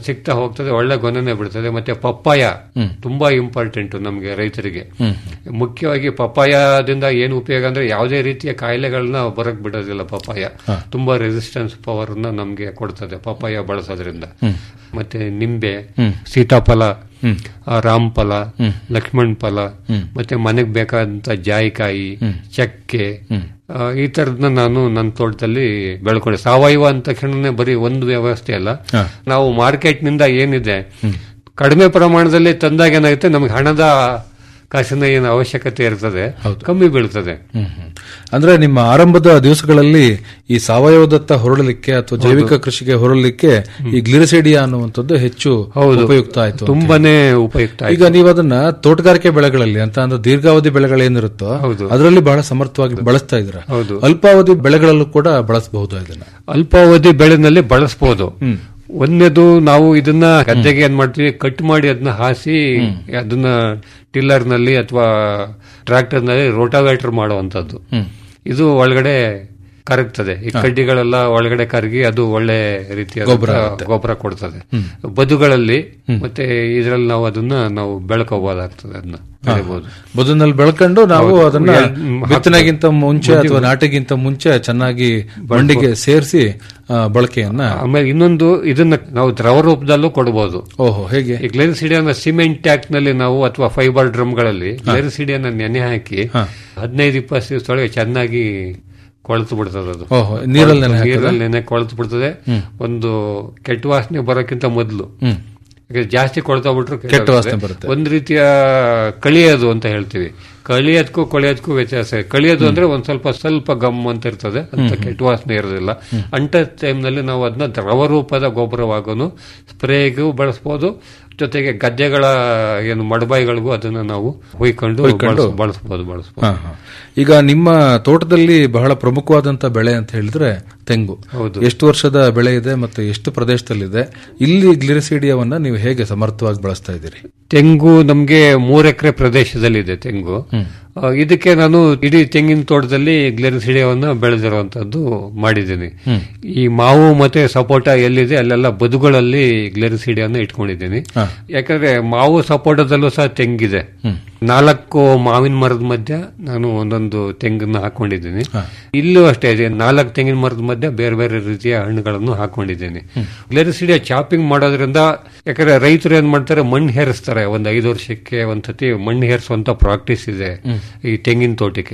Speaker 5: ಸಿಗ್ತಾ ಹೋಗ್ತದೆ ಒಳ್ಳೆ ಗೊನೆನೆ ಬಿಡ್ತದೆ ಮತ್ತೆ ಪಪ್ಪಾಯ ತುಂಬಾ ಇಂಪಾರ್ಟೆಂಟ್ ನಮಗೆ ರೈತರಿಗೆ ಮುಖ್ಯವಾಗಿ ಪಪ್ಪಾಯದಿಂದ ಏನು ಉಪಯೋಗ ಅಂದ್ರೆ ಯಾವುದೇ ರೀತಿಯ ಕಾಯಿಲೆಗಳನ್ನ ಬರಕ್ ಬಿಡೋದಿಲ್ಲ ಪಪ್ಪಾಯ ತುಂಬಾ ರೆಸಿಸ್ಟೆನ್ಸ್ ಪವರ್ ನಮಗೆ ಕೊಡ್ತದೆ ಪಪ್ಪಾಯ ಬಳಸೋದ್ರಿಂದ ಮತ್ತೆ ನಿಂಬೆ ಸೀತಾಫಲ ಆ, ರಾಮಫಲ ಲಕ್ಷ್ಮಣ್ ಫಲ ಮತ್ತೆ ಮನೆಗೆ ಬೇಕಾದಂತ ಜಾಯಿಕಾಯಿ ಚಕ್ಕೆ ಆ, ಈ ತರದ್ನ ನಾನು ನನ್ನ ತೋಟದಲ್ಲಿ ಬೆಳ್ಕೊಂಡೆ ಸಾವಯವ ಅಂದ ತಕ್ಷಣನೇ ಬರೀ ಒಂದು ವ್ಯವಸ್ಥೆ ಅಲ್ಲ ನಾವು ಮಾರ್ಕೆಟ್ ನಿಂದ ಏನಿದೆ ಕಡಿಮೆ ಪ್ರಮಾಣದಲ್ಲಿ ತಂದಾಗ ಏನಾಗುತ್ತೆ ನಮ್ಗೆ ಹಣದ ಕಾಸಿನ ಏನು ಅವಶ್ಯಕತೆ ಇರ್ತದೆ ಕಮ್ಮಿ ಬೀಳ್ತದೆ
Speaker 4: ಹ್ಮ್, ಹ್ಮ್. ಅಂದ್ರೆ ನಿಮ್ಮ ಆರಂಭದ ದಿವಸಗಳಲ್ಲಿ ಈ ಸಾವಯವದತ್ತ ಹೊರಡಲಿಕ್ಕೆ ಅಥವಾ ಜೈವಿಕ ಕೃಷಿಗೆ ಹೊರಡಲಿಕ್ಕೆ ಈ ಗ್ಲಿರಿಸಿಡಿಯಾ ಅನ್ನುವಂಥದ್ದು ಹೆಚ್ಚು ಉಪಯುಕ್ತ ಆಯ್ತು ಅಂತ
Speaker 5: ತುಂಬಾನೇ ಉಪಯುಕ್ತ ಆಯ್ತು.
Speaker 4: ಈಗ ನೀವು ಅದನ್ನ ತೋಟಗಾರಿಕೆ ಬೆಳೆಗಳಲ್ಲಿ ಅಂತ ಅಂದ್ರೆ ದೀರ್ಘಾವಧಿ ಬೆಳೆಗಳೇನಿರುತ್ತೋ
Speaker 5: ಹೌದು.
Speaker 4: ಅದರಲ್ಲಿ ಬಹಳ ಸಮರ್ಥವಾಗಿ ಬಳಸ್ತಾ ಇದ್ರ
Speaker 5: ಹೌದು.
Speaker 4: ಅಲ್ಪಾವಧಿ ಬೆಳೆಗಳಲ್ಲೂ ಕೂಡ ಬಳಸಬಹುದು ಇದನ್ನ
Speaker 5: ಅಲ್ಪಾವಧಿ ಬೆಳೆನಲ್ಲಿ ಬಳಸಬಹುದು ಒಂದನೇದು ನಾವು ಇದನ್ನ ಗದ್ದೆಗೆ ಏನ್ ಮಾಡ್ತೀವಿ ಕಟ್ ಮಾಡಿ ಅದನ್ನ ಹಾಸಿ ಅದನ್ನ ಟಿಲ್ಲರ್ ನಲ್ಲಿ ಅಥವಾ ಟ್ರಾಕ್ಟರ್ ನಲ್ಲಿ ರೋಟಾವೇಟರ್ ಮಾಡುವಂತದ್ದು ಇದು ಒಳಗಡೆ ಕರಗ್ತದೆ ಈ ಕಡ್ಡಿಗಳೆಲ್ಲ ಒಳಗಡೆ ಕರಗಿ ಅದು ಒಳ್ಳೆ ರೀತಿಯ ಗೊಬ್ಬರ ಕೊಡ್ತದೆ ಬದುಗಳಲ್ಲಿ ಮತ್ತೆ ಇದರಲ್ಲಿ ನಾವು ಅದನ್ನ ನಾವು ಬೆಳ್ಕೋಬಹುದಾಗ್ತದೆ ಅದನ್ನ ಬೆಳಿಬಹುದು
Speaker 4: ಬದುನಲ್ಲಿ ಬೆಳ್ಕೊಂಡು ನಾವು ಅದನ್ನ
Speaker 5: ಎಲ್- ಮ್,
Speaker 4: ಬಿತ್ತನೆಗಿಂತ ಮುಂಚೆ ಅಥವಾ ನಾಟಿಗಿಂತ ಮುಂಚೆ ಚೆನ್ನಾಗಿ ಮಂಡಿಗೆ ಸೇರಿಸಿ ಬಳಕೆಯನ್ನ
Speaker 5: ಆಮೇಲೆ ಇನ್ನೊಂದು ಇದನ್ನ ನಾವು ದ್ರವ ರೂಪದಲ್ಲೂ ಕೊಡಬಹುದು
Speaker 4: ಓಹೋ ಹೇಗೆ
Speaker 5: ಈ ಗ್ಲೆರಿಸಿಡಿಯನ್ನ ಸಿಮೆಂಟ್ ಟ್ಯಾಕ್ ನಲ್ಲಿ ನಾವು ಅಥವಾ ಫೈಬರ್ ಡ್ರಮ್ಗಳಲ್ಲಿ ಗ್ಲೆರಿಸಿಡಿಯನ್ನ ನೆನೆ ಹಾಕಿ ಹದಿನೈದು ಇಪ್ಪತ್ತು ದಿವಸದೊಳಗೆ ಚೆನ್ನಾಗಿ ಕೊಳೆತು ಬಿಡ್ತದೆ ಅದು
Speaker 4: ಓಹೋ ನೀರಲ್ಲಿ ನೆನೆ ಹಾಕಿದ್ರೆ?
Speaker 5: ನೀರಲ್ಲಿ ನೆನೆ ಕೊಳೆತು ಬಿಡ್ತದೆ ಒಂದು ಕೆಟ್ಟ ವಾಸನೆ ಬರೋಕ್ಕಿಂತ ಮೊದಲು ಯಾಕಂದ್ರೆ ಜಾಸ್ತಿ ಕೊಳ್ತಾ ಬಿಟ್ರು
Speaker 4: ಕೆಟ್ಟ ವಾಸನೆ ಬರುತ್ತೆ.
Speaker 5: ಒಂದ್ ರೀತಿಯ ಕಳಿಯೋದು ಅಂತ ಹೇಳ್ತೀವಿ ಕಳಿಯೋದಕ್ಕೂ ಕೊಳೆಯೋದಕ್ಕೂ ವ್ಯತ್ಯಾಸ ಇದೆ. ಕಳಿಯೋದು ಅಂದ್ರೆ ಒಂದ್ ಸ್ವಲ್ಪ ಸ್ವಲ್ಪ ಗಮ್ ಅಂತ ಇರ್ತದೆ ಅಂತ ಕೆಟ್ಟ ವಾಸನೆ ಇರೋದಿಲ್ಲ ಅಂಟ ಟೈಮ್ನಲ್ಲಿ ನಾವು ಅದನ್ನ ದ್ರವ ರೂಪದ ಗೊಬ್ಬರವಾಗೋನು ಸ್ಪ್ರೇಗೂ ಬಳಸ್ಬೋದು ಜೊತೆಗೆ ಗದ್ದೆಗಳ ಏನು ಮಡಬಾಯಿಗಳಿಗೂ ಅದನ್ನ ನಾವು ಹೊಯ್ಕೊಂಡು ಬಳಸ್- ಬಳಸ್ಬೋದು ಬಳಸ್ಬೋದು
Speaker 4: ಹಾ, ಹಾ. ಈಗ ನಿಮ್ಮ ತೋಟದಲ್ಲಿ ಬಹಳ ಪ್ರಮುಖವಾದಂತ ಬೆಳೆ ಅಂತ ಹೇಳಿದ್ರೆ ತೆಂಗು
Speaker 5: ಹೌದು.
Speaker 4: ಎಷ್ಟು ವರ್ಷದ ಬೆಳೆ ಇದೆ ಮತ್ತು ಎಷ್ಟು ಪ್ರದೇಶದಲ್ಲಿದೆ ಇಲ್ಲಿ ಗ್ಲಿರಿಸಿಡಿಯಾವನ್ನ ನೀವು ಹೇಗೆ ಸಮರ್ಥವಾಗಿ ಬಳಸ್ತಾ ಇದ್ದೀರಿ
Speaker 5: ತೆಂಗು ನಮ್ಗೆ ಮೂರ್ ಎಕರೆ ಪ್ರದೇಶದಲ್ಲಿದೆ ತೆಂಗು ಆ, ಇದಕ್ಕೆ ನಾನು ಇಡೀ ತೆಂಗಿನ ತೋಟದಲ್ಲಿ ಗ್ಲೆರಿಸಿಡಿಯವನ್ನ ಬೆಳೆದಿರುವಂತದ್ದು ಮಾಡಿದ್ದೀನಿ ಈ ಮಾವು ಮತ್ತೆ ಸಪೋಟ ಎಲ್ಲಿದೆ ಅಲ್ಲೆಲ್ಲ ಬದುಗಳಲ್ಲಿ ಗ್ಲೆರಿಸಿಡಿಯನ್ನ ಇಟ್ಕೊಂಡಿದ್ದೀನಿ ಯಾಕಂದ್ರೆ ಮಾವು ಸಪೋಟದಲ್ಲೂ ಸಹ ತೆಂಗಿದೆ ನಾಲ್ಕು ಮಾವಿನ ಮರದ ಮಧ್ಯ ನಾನು ಒಂದೊಂದು ತೆಂಗನ್ನ ಹಾಕೊಂಡಿದ್ದೀನಿ ಇಲ್ಲೂ ಅಷ್ಟೇ ಇದೆ ನಾಲ್ಕು ತೆಂಗಿನ ಮರದ ಮಧ್ಯೆ ಬೇರೆ ಬೇರೆ ರೀತಿಯ ಹಣ್ಣುಗಳನ್ನು ಹಾಕೊಂಡಿದ್ದೀನಿ ಗ್ಲೆರಿಸಿಡಿಯ ಚಾಪಿಂಗ್ ಮಾಡೋದ್ರಿಂದ ಯಾಕಂದ್ರೆ ರೈತರು ಏನ್ ಮಾಡ್ತಾರೆ ಮಣ್ಣು ಹೇರಿಸ್ತಾರೆ ಒಂದ್ ಐದು ವರ್ಷಕ್ಕೆ ಒಂದ್ಸತಿ ಮಣ್ಣು ಹೇರಿಸುವಂತ ಪ್ರಾಕ್ಟೀಸ್ ಇದೆ ಈ ತೆಂಗಿನ ತೋಟಕ್ಕೆ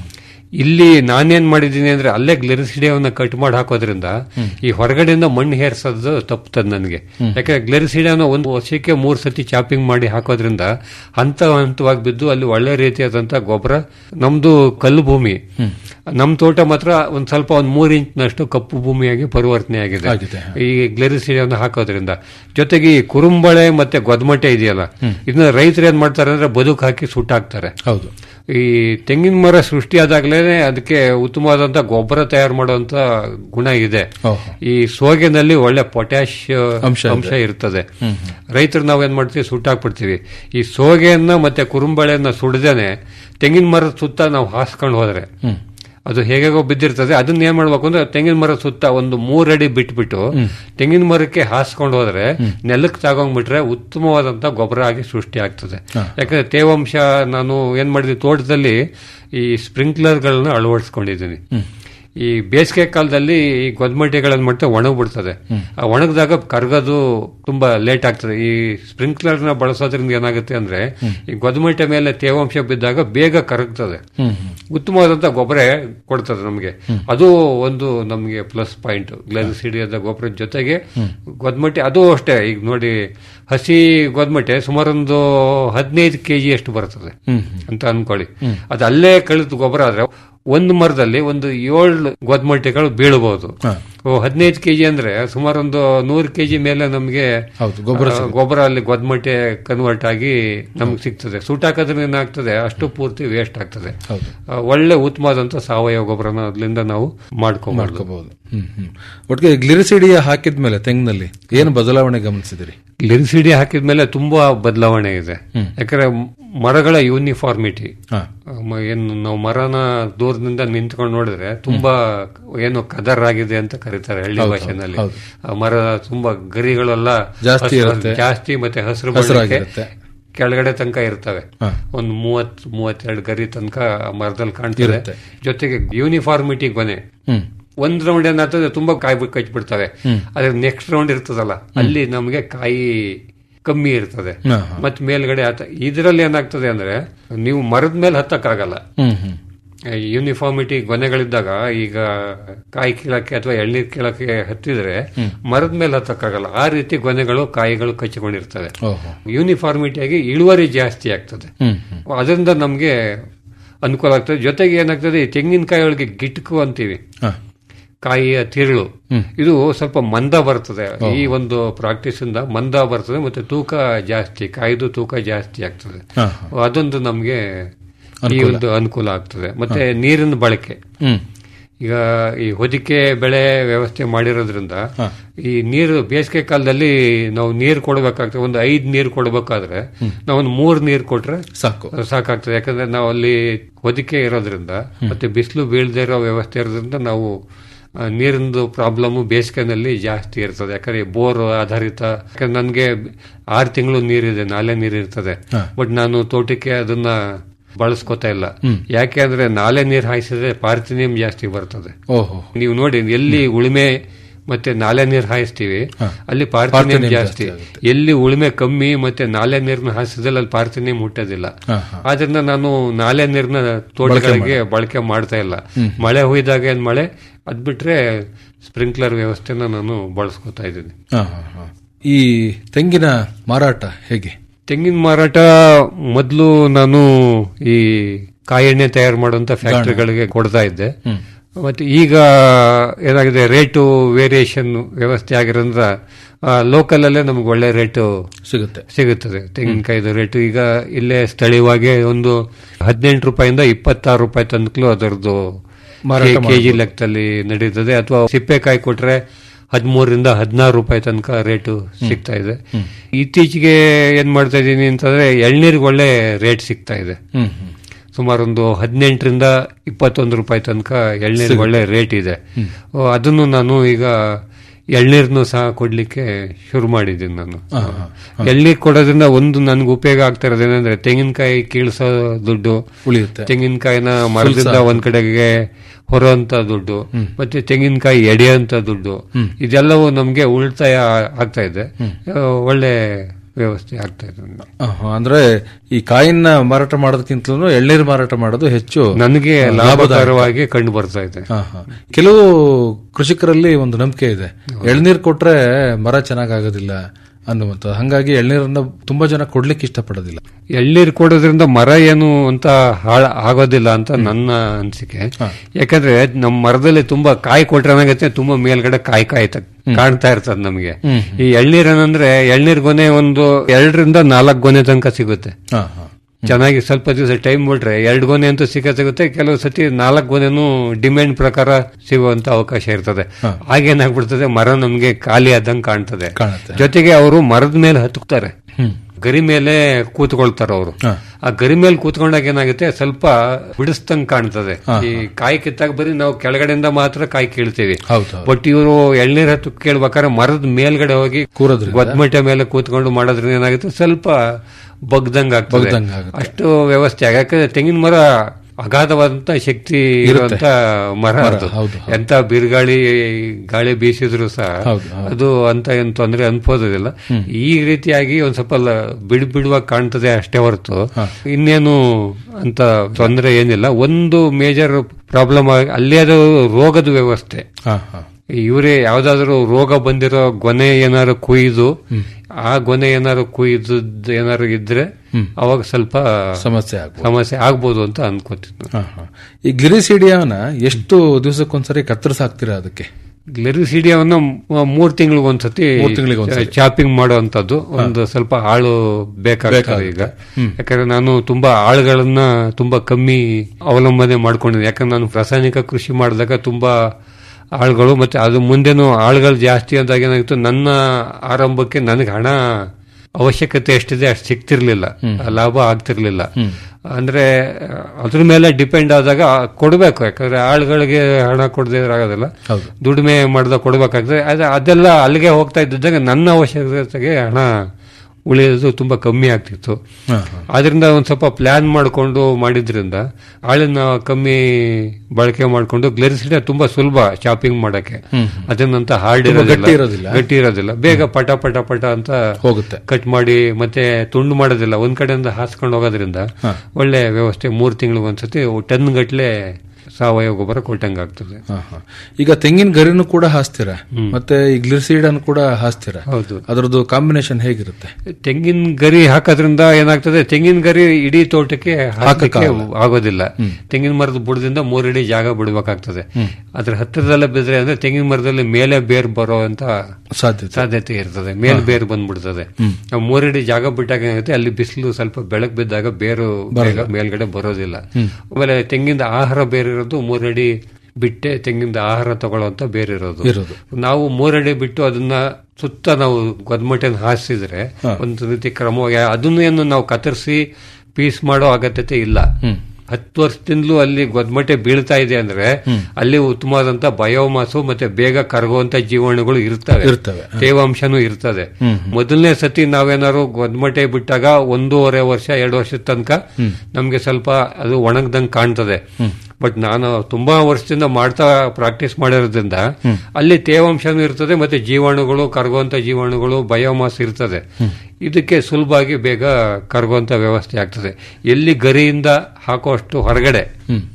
Speaker 5: ಇಲ್ಲಿ ನಾನೇನ್ ಮಾಡಿದ್ದೀನಿ ಅಂದ್ರೆ ಅಲ್ಲೇ ಗ್ಲೆರಿಸಿಡಿಯವನ್ನ ಕಟ್ ಮಾಡಿ ಹಾಕೋದ್ರಿಂದ ಈ ಹೊರಗಡೆಯಿಂದ ಮಣ್ಣು ಹೇರ್ಸೋದು ತಪ್ಪುತ್ತದೆ ನನಗೆ ಯಾಕಂದ್ರೆ ಗ್ಲೆರಿಸಿಡಿಯವನ್ನ ಒಂದು ವರ್ಷಕ್ಕೆ ಮೂರ್ ಸತಿ ಚಾಪಿಂಗ್ ಮಾಡಿ ಹಾಕೋದ್ರಿಂದ ಹಂತ ಹಂತವಾಗಿ ಬಿದ್ದು ಅಲ್ಲಿ ಒಳ್ಳೆ ರೀತಿಯಾದಂತ ಗೊಬ್ಬರ ನಮ್ದು ಕಲ್ಲು ಭೂಮಿ ನಮ್ ತೋಟ ಮಾತ್ರ ಒಂದ್ ಸ್ವಲ್ಪ ಒಂದ್ ಮೂರ್ ಇಂಚ್ನಷ್ಟು ಕಪ್ಪು ಭೂಮಿಯಾಗಿ ಪರಿವರ್ತನೆ ಆಗಿದೆ
Speaker 4: ಆಗಿದೆ.
Speaker 5: ಈ ಗ್ಲೆರಿಸಿಡಿಯವನ್ನ ಹಾಕೋದ್ರಿಂದ ಜೊತೆಗೆ ಈ ಕುರುಂಬಳೆ ಮತ್ತೆ ಗೊದಮಟೆ ಇದೆಯಲ್ಲ ಇದನ್ನ ರೈತರು ಏನ್ ಮಾಡ್ತಾರೆ ಅಂದ್ರೆ ಬದುಕು ಹಾಕಿ ಸುಟ್ಟಾಕ್ತಾರೆ
Speaker 4: ಹೌದು
Speaker 5: ಈ ತೆಂಗಿನ ಮರ ಸೃಷ್ಟಿಯಾದಾಗ್ಲೇ ಅದಕ್ಕೆ ಉತ್ತಮವಾದಂತ ಗೊಬ್ಬರ ತಯಾರು ಮಾಡುವಂತ ಗುಣ ಇದೆ
Speaker 4: ಓಹೋ.
Speaker 5: ಈ ಸೋಗೆನಲ್ಲಿ ಒಳ್ಳೆ ಪೊಟ್ಯಾಶ್
Speaker 4: ಅಂಶ ಇದೆ.
Speaker 5: ಅಂಶ ಇರ್ತದೆ ರೈತರು ನಾವೇನ್ ಮಾಡ್ತೀವಿ ಸುಟ್ಟಾಕ್ಬಿಡ್ತೀವಿ ಈ ಸೋಗೆಯನ್ನ ಮತ್ತೆ ಕುರುಂಬಳೆಯನ್ನ ಸುಡದೇನೆ ತೆಂಗಿನ ಮರದ ಸುತ್ತ ನಾವು ಹಾಸ್ಕೊಂಡು ಹೋದ್ರೆ ಅದು ಹೇಗೋ ಬಿದ್ದಿರ್ತದೆ ಅದನ್ನ ಏನ್ ಮಾಡ್ಬೇಕು ಅಂದ್ರೆ ತೆಂಗಿನ ಮರದ ಸುತ್ತ ಒಂದು ಮೂರಡಿ ಬಿಟ್ಬಿಟ್ಟು ತೆಂಗಿನ ಮರಕ್ಕೆ ಹಾಸ್ಕೊಂಡು ಹೋದ್ರೆ ನೆಲಕ್ಕೆ ತಗೊಂಡ್ಬಿಟ್ರೆ ಉತ್ತಮವಾದಂತ ಗೊಬ್ಬರ ಆಗಿ ಸೃಷ್ಟಿ ಆಗ್ತದೆ ಯಾಕಂದ್ರೆ ತೇವಾಂಶ ನಾನು ಏನ್ ಮಾಡಿದ್ವಿ ತೋಟದಲ್ಲಿ ಈ ಸ್ಪ್ರಿಂಕ್ಲರ್ಗಳನ್ನ ಅಳವಡಿಸ್ಕೊಂಡಿದ್ದೀನಿ ಈ ಬೇಸಿಗೆ ಕಾಲದಲ್ಲಿ ಈ ಗೊದ್ಮಟ್ಟಿಗಳನ್ನ ಮಾಡ್ತಾ ಒಣಗ್ಬಿಡ್ತದೆ ಆ ಒಣಗಿದಾಗ ಕರಗೋದು ತುಂಬಾ ಲೇಟ್ ಆಗ್ತದೆ ಈ ಸ್ಪ್ರಿಂಕ್ಲರ್ ನ ಬಳಸೋದ್ರಿಂದ ಏನಾಗುತ್ತೆ ಅಂದ್ರೆ ಈ ಗೊದ್ಮಟ್ಟೆ ಮೇಲೆ ತೇವಾಂಶ ಬಿದ್ದಾಗ ಬೇಗ ಕರಗ್ತದೆ ಉತ್ತಮವಾದಂತ ಗೊಬ್ಬರ ಕೊಡ್ತದೆ ನಮಗೆ ಅದು ಒಂದು ನಮಗೆ ಪ್ಲಸ್ ಪಾಯಿಂಟ್ ಗ್ಲೈಸಿಡಿಯದ ಗೊಬ್ಬರದ ಜೊತೆಗೆ ಗೊದ್ಮಟ್ಟೆ ಅದು ಅಷ್ಟೇ ಈಗ ನೋಡಿ ಹಸಿ ಗೊದ್ಮಟ್ಟೆ ಸುಮಾರೊಂದು ಹದಿನೈದು ಕೆಜಿ ಅಷ್ಟು ಬರ್ತದೆ ಅಂತ ಅನ್ಕೊಳ್ಳಿ ಅದು ಅಲ್ಲೇ ಕಳಿತು ಗೊಬ್ಬರ ಆದ್ರೆ ಒಂದು ಮರದಲ್ಲಿ ಒಂದು ಏಳು ಗೊದ್ಮಟ್ಟೆಗಳು ಬೀಳಬಹುದು ಓ ಹದಿನೈದು ಕೆಜಿ ಅಂದ್ರೆ ಸುಮಾರೊಂದು ನೂರು ಕೆಜಿ ಮೇಲೆ ನಮಗೆ
Speaker 4: ಹೌದು, ಗೊಬ್ಬರ
Speaker 5: ಆ, ಗೊಬ್ಬರ ಅಲ್ಲಿ ಗೊದ್ಮಟ್ಟೆ ಕನ್ವರ್ಟ್ ಆಗಿ ನಮ್ಗೆ ಸಿಗ್ತದೆ ಸುಟ್ಟಾಕೋದ್ರಿಂದ ಏನಾಗ್ತದೆ ಅಷ್ಟು ಪೂರ್ತಿ ವೇಸ್ಟ್ ಆಗ್ತದೆ ಆ, ಒಳ್ಳೆ ಉತ್ತಮವಾದಂತ ಸಾವಯವ ಗೊಬ್ಬರನ ಅದ್ರಿಂದ ನಾವು ಮಾಡ್ಕೊಬಹುದು
Speaker 4: ಮಾಡ್ಕೋಬಹುದು ಹ್ಮ್ ಹ್ಮ್ ಒಟ್ಟಿಗೆ ಗ್ಲಿರಿಸಿಡಿಯ ಹಾಕಿದ್ಮೇಲೆ ತೆಂಗಿನಲ್ಲಿ ಏನು ಬದಲಾವಣೆ ಗಮನಿಸಿದಿರಿ
Speaker 5: ಲಿರಿಸಿಡಿ ಹಾಕಿದ್ಮೇಲೆ ತುಂಬಾ ಬದಲಾವಣೆ ಇದೆ ಯಾಕಂದ್ರೆ ಮರಗಳ ಯೂನಿಫಾರ್ಮಿಟಿ
Speaker 4: ಹಾ
Speaker 5: ಏನು ನಾವು ಮರನ ದೂರದಿಂದ ನಿಂತ್ಕೊಂಡು ನೋಡಿದ್ರೆ ತುಂಬಾ ಏನು ಕದರ್ ಆಗಿದೆ ಅಂತ ಕರೀತಾರೆ ಹಳ್ಳಿ ಭಾಷೆನಲ್ಲಿ
Speaker 4: ಹೌದು.
Speaker 5: ಆ ಮರ ತುಂಬಾ ಗರಿಗಳೆಲ್ಲ
Speaker 4: ಜಾಸ್ತಿ
Speaker 5: ಹಸ್ರು-
Speaker 4: ಇರುತ್ತೆ.
Speaker 5: ಜಾಸ್ತಿ ಮತ್ತೆ ಹಸಿರು
Speaker 4: ಹಸ್ರಾಗಿರುತ್ತೆ.
Speaker 5: ಕೆಳಗಡೆ ತನಕ ಇರ್ತವೆ
Speaker 4: ಹಾ.
Speaker 5: ಒಂದು ಮೂವತ್ ಮೂವತ್ತೆರಡು ಗರಿ ತನಕ ಆ ಮರದಲ್ಲಿ ಕಾಣ್ತದೆ
Speaker 4: ಇರುತ್ತೆ.
Speaker 5: ಜೊತೆಗೆ ಯೂನಿಫಾರ್ಮಿಟಿ ಕೊನೆ
Speaker 4: ಹ್ಮ್
Speaker 5: ಒಂದ್ ರೌಂಡ್ ಏನಾಗ್ತದೆ ತುಂಬಾ ಕಾಯಿ ಕಚ್ಬಿಡ್ತವೆ ಅದ್ರ ನೆಕ್ಸ್ಟ್ ರೌಂಡ್ ಇರ್ತದಲ್ಲ ಅಲ್ಲಿ ನಮಗೆ ಕಾಯಿ ಕಮ್ಮಿ ಇರ್ತದೆ
Speaker 4: ಹಾ, ಹಾ.
Speaker 5: ಮತ್ತೆ ಮೇಲ್ಗಡೆ ಆತ ಇದರಲ್ಲಿ ಏನಾಗ್ತದೆ ಅಂದ್ರೆ ನೀವು ಮರದ ಮೇಲೆ ಹತ್ತಕ್ಕಾಗಲ್ಲ
Speaker 4: ಹ್ಮ್ ಹ್ಮ್
Speaker 5: ಯೂನಿಫಾರ್ಮಿಟಿ ಗೊನೆಗಳಿದ್ದಾಗ ಈಗ ಕಾಯಿ ಕೀಳಕ್ಕೆ ಅಥವಾ ಎಳ್ನೀರ್ ಕೀಳಕ್ಕೆ ಹತ್ತಿದ್ರೆ ಮರದ ಮೇಲೆ ಹತ್ತಕ್ಕಾಗಲ್ಲ ಆ ರೀತಿ ಗೊನೆಗಳು ಕಾಯಿಗಳು ಕಚ್ಚಿಕೊಂಡಿರ್ತವೆ
Speaker 4: ಓಹೋ
Speaker 5: ಯೂನಿಫಾರ್ಮಿಟಿಯಾಗಿ ಇಳುವರಿ ಜಾಸ್ತಿ ಆಗ್ತದೆ
Speaker 4: ಹ್ಮ್ ಹ್ಮ್
Speaker 5: ಅದರಿಂದ ನಮಗೆ ಅನುಕೂಲ ಆಗ್ತದೆ ಜೊತೆಗೆ ಏನಾಗ್ತದೆ ಈ ತೆಂಗಿನಕಾಯಿ ಒಳಗೆ ಗಿಟ್ಕು ಅಂತೀವಿ
Speaker 4: ಹಾ
Speaker 5: ಕಾಯಿಯ ತಿರುಳು ಇದು ಸ್ವಲ್ಪ ಮಂದ ಬರ್ತದೆ ಈ ಒಂದು ಪ್ರಾಕ್ಟೀಸ್ ಇಂದ ಮಂದ ಬರ್ತದೆ ಮತ್ತೆ ತೂಕ ಜಾಸ್ತಿ ಕಾಯ್ದು ತೂಕ ಜಾಸ್ತಿ ಆಗ್ತದೆ
Speaker 4: ಹಾ,
Speaker 5: ಅದೊಂದು ನಮ್ಗೆ ಈ ಒಂದು ಅನುಕೂಲ ಆಗ್ತದೆ ಮತ್ತೆ ನೀರಿನ ಬಳಕೆ
Speaker 4: ಹ್ಮ್
Speaker 5: ಈಗ ಈ ಹೊದಿಕೆ ಬೆಳೆ ವ್ಯವಸ್ಥೆ ಮಾಡಿರೋದ್ರಿಂದ ಈ ನೀರು ಬೇಸಿಗೆ ಕಾಲದಲ್ಲಿ ನಾವು ನೀರು ಕೊಡಬೇಕಾಗ್ತದೆ ಒಂದು ಐದ್ ನೀರು ಕೊಡಬೇಕಾದ್ರೆ ನಾವು ಒಂದು ಮೂರ್ ನೀರು ಕೊಟ್ರೆ
Speaker 4: ಸಾಕು
Speaker 5: ಸಾಕಾಗ್ತದೆ ಯಾಕಂದ್ರೆ ನಾವು ಅಲ್ಲಿ ಹೊದಿಕೆ ಇರೋದ್ರಿಂದ ಮತ್ತೆ ಬಿಸಿಲು ಬೀಳದೇ ಇರೋ ವ್ಯವಸ್ಥೆ ಇರೋದ್ರಿಂದ ನಾವು ಆ, ನೀರಿಂದು ಪ್ರಾಬ್ಲಮ್ ಬೇಸಿಗೆನಲ್ಲಿ ಜಾಸ್ತಿ ಇರ್ತದೆ ಯಾಕಂದ್ರೆ ಬೋರ್ ಆಧಾರಿತ ಯಾಕಂದ್ರೆ ನನಗೆ ಆರು ತಿಂಗಳು ನೀರಿದೆ ನಾಲೆ ನೀರು ಇರ್ತದೆ ಬಟ್ ನಾನು ತೋಟಕ್ಕೆ ಅದನ್ನ ಬಳಸ್ಕೊತಾ ಇಲ್ಲ ಯಾಕೆ ಅಂದ್ರೆ ನಾಲೆ ನೀರು ಹಾಯಿಸಿದ್ರೆ ಪಾರ್ಥಿನಿಯಂ ಜಾಸ್ತಿ ಬರ್ತದೆ
Speaker 4: ಓಹೋ
Speaker 5: ನೀವು ನೋಡಿ ಎಲ್ಲಿ ಉಳುಮೆ ಮತ್ತೆ ನಾಲೆ ನೀರು ಹಾಯಿಸ್ತೀವಿ ಅಲ್ಲಿ ಪಾರ್ಥಿನಿಯಂ ಜಾಸ್ತಿ ಎಲ್ಲಿ ಉಳುಮೆ ಕಮ್ಮಿ ಮತ್ತೆ ನಾಲೆ ನೀರನ್ನ ಹಾಯಿಸಿದ್ರೆ ಅಲ್ಲಿ ಪಾರ್ಥಿನಿಯಂ ಹುಟ್ಟೋದಿಲ್ಲ
Speaker 4: ಹಾ,
Speaker 5: ಆದ್ರಿಂದ ನಾನು ನಾಲೆ ನೀರನ್ನ ತೋಟಗಳಿಗೆ ಬಳಕೆ ಮಾಡ್ತಾ ಇಲ್ಲ ಮಳೆ ಹುಯ್ದಾಗ ಏನ್ ಮಳೆ ಅದ್ ಬಿಟ್ರೆ ಸ್ಪ್ರಿಂಕ್ಲರ್ ವ್ಯವಸ್ಥೆನ ನಾನು ಬಳಸ್ಕೊತಾ ಇದ್ದೀನಿ
Speaker 4: ಹಾ ಹಾ ಹಾ ಈ ತೆಂಗಿನ ಮಾರಾಟ ಹೇಗೆ
Speaker 5: ತೆಂಗಿನ ಮಾರಾಟ ಮೊದಲು ನಾನು ಈ ಕಾಯಿ ಎಣ್ಣೆ ತಯಾರು ಮಾಡುವಂತ ಫ್ಯಾಕ್ಟರಿಗಳಿಗೆ ಕೊಡ್ತಾ ಇದ್ದೆ ಮತ್ತೆ ಈಗ ಏನಾಗಿದೆ ರೇಟು ವೇರಿಯೇಷನ್ ವ್ಯವಸ್ಥೆ ಆಗಿರೋದ್ರಿಂದ ಲೋಕಲ್ ಅಲ್ಲೇ ನಮ್ಗೆ ಒಳ್ಳೆ ರೇಟು
Speaker 4: ಸಿಗುತ್ತೆ
Speaker 5: ಸಿಗುತ್ತದೆ ತೆಂಗಿನಕಾಯಿದು ರೇಟು ಈಗ ಇಲ್ಲೇ ಸ್ಥಳೀಯವಾಗಿ ಒಂದು ಹದಿನೆಂಟು ರೂಪಾಯಿಂದ ಇಪ್ಪತ್ತಾರು ರೂಪಾಯಿ ತನಕಲೂ ಅದರದ್ದು ಕೆಜಿ ಲೆಕ್ಕದಲ್ಲಿ ನಡೀತದೆ ಅಥವಾ ಸಿಪ್ಪೆಕಾಯಿ ಕೊಟ್ರೆ ಹದಿಮೂರರಿಂದ ಹದಿನಾರು ರೂಪಾಯಿ ತನಕ ರೇಟು ಸಿಗ್ತಾ ಇದೆ ಇತ್ತೀಚೆಗೆ ಏನ್ ಮಾಡ್ತಾ ಇದ್ದೀನಿ ಅಂತಂದ್ರೆ ಎಳ್ನೀರಿಗೆ ಒಳ್ಳೆ ರೇಟ್ ಸಿಗ್ತಾ ಇದೆ
Speaker 4: ಹ್ಮ್ ಹ್ಮ್
Speaker 5: ಸುಮಾರು ಒಂದು ಹದಿನೆಂಟರಿಂದ ಇಪ್ಪತ್ತೊಂದು ರೂಪಾಯಿ ತನಕ ಎಳ್ನೀರಿಗೆ ಒಳ್ಳೆ ರೇಟ್ ಇದೆ ಓ, ಅದನ್ನು ನಾನು ಈಗ ಎಳ್ನೀರ್ನು ಸಹ ಕೊಡ್ಲಿಕ್ಕೆ ಶುರು ಮಾಡಿದ್ದೀನಿ ನಾನು ಎಳ್ನೀರ್ ಕೊಡೋದ್ರಿಂದ ಒಂದು ನನ್ಗೆ ಉಪಯೋಗ ಆಗ್ತಾ ಇರೋದೇನಂದ್ರೆ ತೆಂಗಿನಕಾಯಿ ಕೀಳ್ಸೋ ದುಡ್ಡು
Speaker 4: ಉಳಿಯುತ್ತೆ
Speaker 5: ತೆಂಗಿನಕಾಯಿನ ಮರದಿಂದ ಒಂದ್ ಕಡೆಗೆ ಹೊರೋಂತ ದುಡ್ಡು ಮತ್ತೆ ತೆಂಗಿನಕಾಯಿ ಎಡೆಯೋಂತ ದುಡ್ಡು ಇದೆಲ್ಲವೂ ನಮ್ಗೆ ಉಳಿತಾಯ ಆಗ್ತಾ ಇದೆ ಆ, ಒಳ್ಳೆ ವ್ಯವಸ್ಥೆ ಆಗ್ತಾ ಇದೆ ನಮ್ಗೆ.
Speaker 4: ಆಹಾ, ಅಂದ್ರೆ ಈ ಕಾಯಿನ ಮಾರಾಟ ಮಾಡೋದಕ್ಕಿಂತಲೂ ಎಳ್ನೀರು ಮಾರಾಟ ಮಾಡೋದು ಹೆಚ್ಚು
Speaker 5: ನನಗೆ ಲಾಭಕರವಾಗಿ ಕಂಡು ಬರ್ತಾ ಇದೆ
Speaker 4: ಆಹಾ. ಕೆಲವು ಕೃಷಿಕರಲ್ಲಿ ಒಂದು ನಂಬಿಕೆ ಇದೆ ಎಳ್ನೀರು ಕೊಟ್ರೆ ಮರ ಚೆನ್ನಾಗಾಗೋದಿಲ್ಲ ಅನ್ನುವಂಥದ್ದು ಹಂಗಾಗಿ ಎಳ್ನೀರನ್ನ ತುಂಬಾ ಜನ ಕೊಡ್ಲಿಕ್ಕೆ ಇಷ್ಟಪಡೋದಿಲ್ಲ
Speaker 5: ಎಳ್ನೀರು ಕೊಡೋದ್ರಿಂದ ಮರ ಏನು ಅಂತ ಹಾಳ ಆಗೋದಿಲ್ಲ ಅಂತ ನನ್ನ ಅನಿಸಿಕೆ ಯಾಕಂದ್ರೆ ನಮ್ಮ ಮರದಲ್ಲಿ ತುಂಬಾ ಕಾಯಿ ಕೊಟ್ರೆ ಏನಾಗುತ್ತೆ ತುಂಬಾ ಮೇಲ್ಗಡೆ ಕಾಯಿ ಕಾಯಿ ತ- ಕಾಣ್ತಾ ಇರ್ತದೆ ನಮಗೆ ಈ ಎಳ್ನೀರ್ ಏನಂದ್ರೆ ಎಳ್ನೀರ್ ಗೊನೆ ಒಂದು ಎರಡರಿಂದ ನಾಲ್ಕು ಗೊನೆ ತನಕ ಸಿಗುತ್ತೆ
Speaker 4: ಹಾ ಹಾ
Speaker 5: ಚೆನ್ನಾಗಿ ಸ್ವಲ್ಪ ದಿವಸ ಟೈಮ್ ಬಿಟ್ರೆ ಎರಡು ಗೊನೆ ಅಂತೂ ಸಿಕ್ಕ ಸಿಗುತ್ತೆ ಕೆಲವು ಸತಿ ನಾಲ್ಕು ಗೊನೆನೂ ಡಿಮ್ಯಾಂಡ್ ಪ್ರಕಾರ ಸಿಗುವಂತ ಅವಕಾಶ ಇರ್ತದೆ ಆಗೇನಾಗ್ಬಿಡ್ತದೆ ಮರ ನಮ್ಗೆ ಖಾಲಿ ಆದಂಗೆ ಕಾಣ್ತದೆ
Speaker 4: ಕಾಣುತ್ತೆ.
Speaker 5: ಜೊತೆಗೆ ಅವರು ಮರದ ಮೇಲೆ ಹತ್ತುತ್ತಾರೆ ಗರಿ ಮೇಲೆ ಕೂತ್ಕೊಳ್ತಾರೆ ಅವರು ಆ ಗರಿ ಮೇಲೆ ಕೂತ್ಕೊಂಡಾಗ ಏನಾಗುತ್ತೆ ಸ್ವಲ್ಪ ಬಿಡಿಸ್ದಂಗ್ ಕಾಣ್ತದೆ ಈ ಕಾಯಿ ಕಿತ್ತಾಗ ಬರೀ ನಾವು ಕೆಳಗಡೆಯಿಂದ ಮಾತ್ರ ಕಾಯಿ ಕೀಳ್ತೀವಿ
Speaker 4: ಹೌದು
Speaker 5: ಬಟ್ ಇವರು ಎಳ್ನೀರ್ ಹತ್ತು ಕೇಳ್ಬೇಕಾದ್ರೆ ಮರದ ಮೇಲ್ಗಡೆ ಹೋಗಿ
Speaker 4: ಕೂರೋದ್ರಿಂದ?
Speaker 5: ಗೊದ್ಮಟ್ಟೆ ಮೇಲೆ ಕೂತ್ಕೊಂಡು ಮಾಡೋದ್ರಿಂದ ಏನಾಗುತ್ತೆ ಸ್ವಲ್ಪ ಬಗ್ದಂಗ್ ಆಗ್ತದೆ
Speaker 4: ಬಗ್ದಂಗ್ ಆಗುತ್ತೆ.
Speaker 5: ಅಷ್ಟು ವ್ಯವಸ್ಥೆ ಆಗ- ಯಾಕಂದ್ರೆ ತೆಂಗಿನ ಮರ ಅಗಾಧವಾದಂತ ಶಕ್ತಿ ಇರುವಂತ ಮರ ಅದು
Speaker 4: ಹೌದು,
Speaker 5: ಎಂತ ಬಿರುಗಾಳಿ ಗಾಳಿ ಬೀಸಿದ್ರು ಸಹ
Speaker 4: ಹೌದು,
Speaker 5: ಅದು ಅಂತ ಏನ್ ತೊಂದರೆ ಅನ್ಬೋದಿಲ್ಲ ಈ ರೀತಿಯಾಗಿ ಒಂದ್ ಸ್ವಲ್ಪ ಲ- ಬಿಡ್ ಬಿಡುವಾಗ ಕಾಣ್ತದೆ ಅಷ್ಟೇ ಹೊರತು ಇನ್ನೇನು ಅಂತ ತೊಂದರೆ ಏನಿಲ್ಲ ಒಂದು ಮೇಜರ್ ಪ್ರಾಬ್ಲಮ್ ಅಲ್ಲೇ ಅದು ರೋಗದ ವ್ಯವಸ್ಥೆ
Speaker 4: ಹಾ ಹಾ
Speaker 5: ಇವರೇ ಯಾವ್ದಾದ್ರು ರೋಗ ಬಂದಿರೋ ಗೊನೆ ಏನಾದ್ರು ಕುಯ್ದು ಆ ಗೊನೆ ಏನಾದ್ರು ಕುಯ್ದು ಏನಾದ್ರು ಇದ್ರೆ ಅವಾಗ ಸ್ವಲ್ಪ
Speaker 4: ಸಮಸ್ಯೆ ಆಗ್ಬೋದು
Speaker 5: ಸಮಸ್ಯೆ ಆಗ್ಬೋದು ಅಂತ ಅನ್ಕೋತೀನಿ
Speaker 4: ಹಾ ಹಾ ಈ ಗ್ಲಿರಿಸಿಡಿಯಾನ ಎಷ್ಟು ದಿವಸಕ್ಕೊಂದ್ಸರಿ ಕತ್ತರಿಸಾಕ್ತೀರಾ ಅದಕ್ಕೆ
Speaker 5: ಗ್ಲೆರಿಸಿಡಿಯಾವನ್ನು ಮೂರ್ ತಿಂಗಳಿಗೆ ಒಂದ್ಸತಿ
Speaker 4: ಮೂರ್ ತಿಂಗ್ಳಿಗೆ ಒಂದ್ಸತಿ.
Speaker 5: ಚಾಪಿಂಗ್ ಮಾಡುವಂತದ್ದು ಒಂದು ಸ್ವಲ್ಪ ಆಳು ಬೇಕಾಗ್ತದೆ ಈಗ ಯಾಕಂದ್ರೆ ನಾನು ತುಂಬಾ ಆಳುಗಳನ್ನ ತುಂಬಾ ಕಮ್ಮಿ ಅವಲಂಬನೆ ಮಾಡ್ಕೊಂಡಿದ್ದೆ ಯಾಕಂದ್ರೆ ನಾನು ರಾಸಾಯನಿಕ ಕೃಷಿ ಮಾಡಿದಾಗ ತುಂಬಾ ಆಳುಗಳು ಮತ್ತೆ ಅದು ಮುಂದೆನೂ ಆಳುಗಳು ಜಾಸ್ತಿ ಅಂದಾಗ ಏನಾಗಿತ್ತು ನನ್ನ ಆರಂಭಕ್ಕೆ ನನಗೆ ಹಣ ಅವಶ್ಯಕತೆ ಎಷ್ಟಿದೆ ಅಷ್ಟು ಸಿಗ್ತಿರ್ಲಿಲ್ಲ ಲಾಭ ಆಗ್ತಿರ್ಲಿಲ್ಲ ಅಂದ್ರೆ ಅದ್ರ ಮೇಲೆ ಡಿಪೆಂಡ್ ಆದಾಗ ಕೊಡಬೇಕು ಯಾಕಂದ್ರೆ ಆಳುಗಳಿಗೆ ಹಣ ಕೊಡದೇ ಆಗೋದಿಲ್ಲ ದುಡಿಮೆ ಮಾಡ್ದಾಗ ಕೊಡಬೇಕಾಗ್ತದೆ ಆದ್ರೆ ಅದೆಲ್ಲ ಅಲ್ಲಿಗೆ ಹೋಗ್ತಾ ಇದ್ದಾಗ ನನ್ನ ಅವಶ್ಯಕತೆಗೆ ಹಣ ಉಳಿಯೋದು ತುಂಬಾ ಕಮ್ಮಿ ಆಗ್ತಿತ್ತು ಆದ್ರಿಂದ ಒಂದ್ ಸ್ವಲ್ಪ ಪ್ಲಾನ್ ಮಾಡಿಕೊಂಡು ಮಾಡಿದ್ರಿಂದ ಆಳನ್ನ ಕಮ್ಮಿ ಬಳಕೆ ಮಾಡಿಕೊಂಡು ಗ್ಲೆರಿಸಿಡ ತುಂಬಾ ಸುಲಭ ಶಾಪಿಂಗ್ ಮಾಡಕ್ಕೆ ಅದನ್ನಂತ ಹಾರ್ಡ್
Speaker 4: ತುಂಬಾ
Speaker 5: ಇರೋದಿಲ್ಲ
Speaker 4: ಗಟ್ಟಿ ಇರೋದಿಲ್ಲ.
Speaker 5: ಗಟ್ಟಿ ಇರೋದಿಲ್ಲ ಬೇಗ ಪಟ ಪಟ ಪಟ ಅಂತ
Speaker 4: ಹೋಗುತ್ತೆ.
Speaker 5: ಕಟ್ ಮಾಡಿ ಮತ್ತೆ ತುಂಡು ಮಾಡೋದಿಲ್ಲ ಒಂದ್ ಕಡೆಯಿಂದ ಹಾಸ್ಕೊಂಡು ಹೋಗೋದ್ರಿಂದ ಒಳ್ಳೆ ವ್ಯವಸ್ಥೆ ಮೂರ್ ತಿಂಗಳಿಗೆ ಒಂದ್ಸತಿ ಟನ್ ಗಟ್ಲೆ ಸಾವಯವ ಗೊಬ್ಬರ ಕೊಟ್ಟಂಗೆ ಆಗ್ತದೆ
Speaker 4: ಹಾ, ಹಾ. ಈಗ ತೆಂಗಿನ ಗರಿನೂ ಕೂಡ ಹಾಸ್ತೀರಾ ಮತ್ತೆ ಈ ಗ್ಲಿಸೀಡ್ ಅನ್ನು ಕೂಡ ಹಾಸ್ತೀರಾ
Speaker 5: ಹೌದು
Speaker 4: ಅದರದ್ದು ಕಾಂಬಿನೇಷನ್ ಹೇಗಿರುತ್ತೆ
Speaker 5: ತೆಂಗಿನ ಗರಿ ಹಾಕೋದ್ರಿಂದ ಏನಾಗ್ತದೆ ತೆಂಗಿನ ಗರಿ ಇಡೀ ತೋಟಕ್ಕೆ ಹಾಕಕ್ಕೆ ಆಗೋದಿಲ್ಲ ತೆಂಗಿನ ಮರದ ಬುಡದಿಂದ ಮೂರಡಿ ಜಾಗ ಬಿಡಬೇಕಾಗ್ತದೆ ಅದ್ರ ಹತ್ತಿರದಲ್ಲೇ ಬಿದ್ರೆ ಅಂದ್ರೆ ತೆಂಗಿನ ಮರದಲ್ಲಿ ಮೇಲೆ ಬೇರ್ ಬರೋ ಅಂತ
Speaker 4: ಸಾಧ್ಯತೆ
Speaker 5: ಸಾಧ್ಯತೆ ಇರ್ತದೆ ಮೇಲ್ ಬೇರು ಬಂದ್ಬಿಡ್ತದೆ ನಾವು ಮೂರಡಿ ಜಾಗ ಬಿಟ್ಟಾಗ ಏನಾಗುತ್ತೆ ಅಲ್ಲಿ ಬಿಸಿಲು ಸ್ವಲ್ಪ ಬೆಳಕು ಬಿದ್ದಾಗ ಬೇರು ಬೇಗ ಮೇಲ್ಗಡೆ ಬರೋದಿಲ್ಲ ಆಮೇಲೆ ತೆಂಗಿನ ಆಹಾರ ಬೇರೆ ಇರೋದು ಮೂರಡಿ ಬಿಟ್ಟೆ ತೆಂಗಿನ ಆಹಾರ ತಗೊಳ್ಳೋಂತ ಬೇರೆ ಇರೋದು
Speaker 4: ಇರೋದು.
Speaker 5: ನಾವು ಮೂರಡಿ ಬಿಟ್ಟು ಅದನ್ನ ಸುತ್ತ ನಾವು ಗೊದ್ಮಟೆನ ಹಾಸಿದ್ರೆ ಒಂದು ರೀತಿ ಕ್ರಮವಾಗಿ ಅದನ್ನು ಏನು ನಾವು ಕತ್ತರಿಸಿ ಪೀಸ್ ಮಾಡೋ ಅಗತ್ಯತೆ ಇಲ್ಲ ಹತ್ತು ವರ್ಷದಿಂದಲೂ ಅಲ್ಲಿ ಗೊದ್ಮಟೆ ಬೀಳ್ತಾ ಇದೆ ಅಂದ್ರೆ ಅಲ್ಲಿ ಉತ್ತಮವಾದಂತ ಬಯೋಮಾಸು ಮತ್ತೆ ಬೇಗ ಕರಗುವಂತ ಜೀವಾಣುಗಳು ಇರ್ತವೆ
Speaker 4: ಇರ್ತವೆ.
Speaker 5: ತೇವಾಂಶನೂ ಇರ್ತದೆ ಮೊದಲನೇ ಸತಿ ನಾವೇನಾದ್ರು ಗೊದ್ಮಟೆ ಬಿಟ್ಟಾಗ ಒಂದೂವರೆ ವರ್ಷ ಎರಡು ವರ್ಷದ ತನಕ ನಮ್ಗೆ ಸ್ವಲ್ಪ ಅದು ಒಣಗ್ದಂಗ್ ಕಾಣ್ತದೆ ಬಟ್ ನಾನು ತುಂಬಾ ವರ್ಷದಿಂದ ಮಾಡ್ತಾ ಪ್ರಾಕ್ಟೀಸ್ ಮಾಡಿರೋದ್ರಿಂದ ಅಲ್ಲಿ ತೇವಾಂಶನೂ ಇರ್ತದೆ ಮತ್ತೆ ಜೀವಾಣುಗಳು ಕರಗುವಂತ ಜೀವಾಣುಗಳು ಬಯೋಮಾಸ್ ಇರ್ತದೆ ಇದಕ್ಕೆ ಸುಲಭವಾಗಿ ಬೇಗ ಕರಗುವಂತ ವ್ಯವಸ್ಥೆ ಆಗ್ತದೆ ಎಲ್ಲಿ ಗರಿಯಿಂದ ಹಾಕುವಷ್ಟು ಹೊರಗಡೆ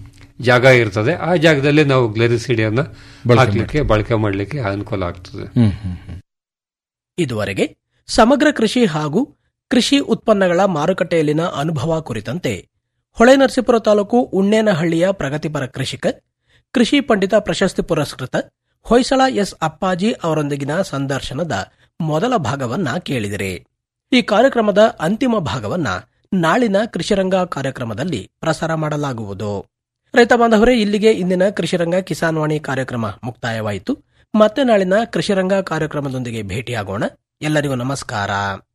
Speaker 5: ಜಾಗ ಇರ್ತದೆ ಆ ಜಾಗದಲ್ಲಿ ನಾವು ಗ್ಲೆರಿಸಿಡಿಯನ್ನ ಹಾಕ್ಲಿಕ್ಕೆ ಬಳಕೆ ಮಾಡ್ಲಿಕ್ಕೆ ಅನುಕೂಲ ಆಗ್ತದೆ
Speaker 4: ಹ್ಮ್ ಹ್ಮ್ ಹ್ಮ್.
Speaker 3: ಇದುವರೆಗೆ ಸಮಗ್ರ ಕೃಷಿ ಹಾಗೂ ಕೃಷಿ ಉತ್ಪನ್ನಗಳ ಮಾರುಕಟ್ಟೆಯಲ್ಲಿನ ಅನುಭವ ಕುರಿತಂತೆ ಹೊಳೆನರಸೀಪುರ ತಾಲೂಕು ಉಣ್ಣೇನಹಳ್ಳಿಯ ಪ್ರಗತಿಪರ ಕೃಷಿಕ ಕೃಷಿ ಪಂಡಿತ ಪ್ರಶಸ್ತಿ ಪುರಸ್ಕೃತ ಹೊಯ್ಸಳ ಎಸ್ ಅಪ್ಪಾಜಿ ಅವರೊಂದಿಗಿನ ಸಂದರ್ಶನದ ಮೊದಲ ಭಾಗವನ್ನ ಕೇಳಿದಿರಿ ಈ ಕಾರ್ಯಕ್ರಮದ ಅಂತಿಮ ಭಾಗವನ್ನ ನಾಳಿನ ಕೃಷಿರಂಗ ಕಾರ್ಯಕ್ರಮದಲ್ಲಿ ಪ್ರಸಾರ ಮಾಡಲಾಗುವುದು ರೈತ ಬಾಂಧವರೇ ಇಲ್ಲಿಗೆ ಇಂದಿನ ಕೃಷಿರಂಗ ಕಿಸಾನ್ ವಾಣಿ ಕಾರ್ಯಕ್ರಮ ಮುಕ್ತಾಯವಾಯಿತು ಮತ್ತೆ ನಾಳಿನ ಕೃಷಿರಂಗ ಕಾರ್ಯಕ್ರಮದೊಂದಿಗೆ ಭೇಟಿಯಾಗೋಣ ಎಲ್ಲರಿಗೂ ನಮಸ್ಕಾರ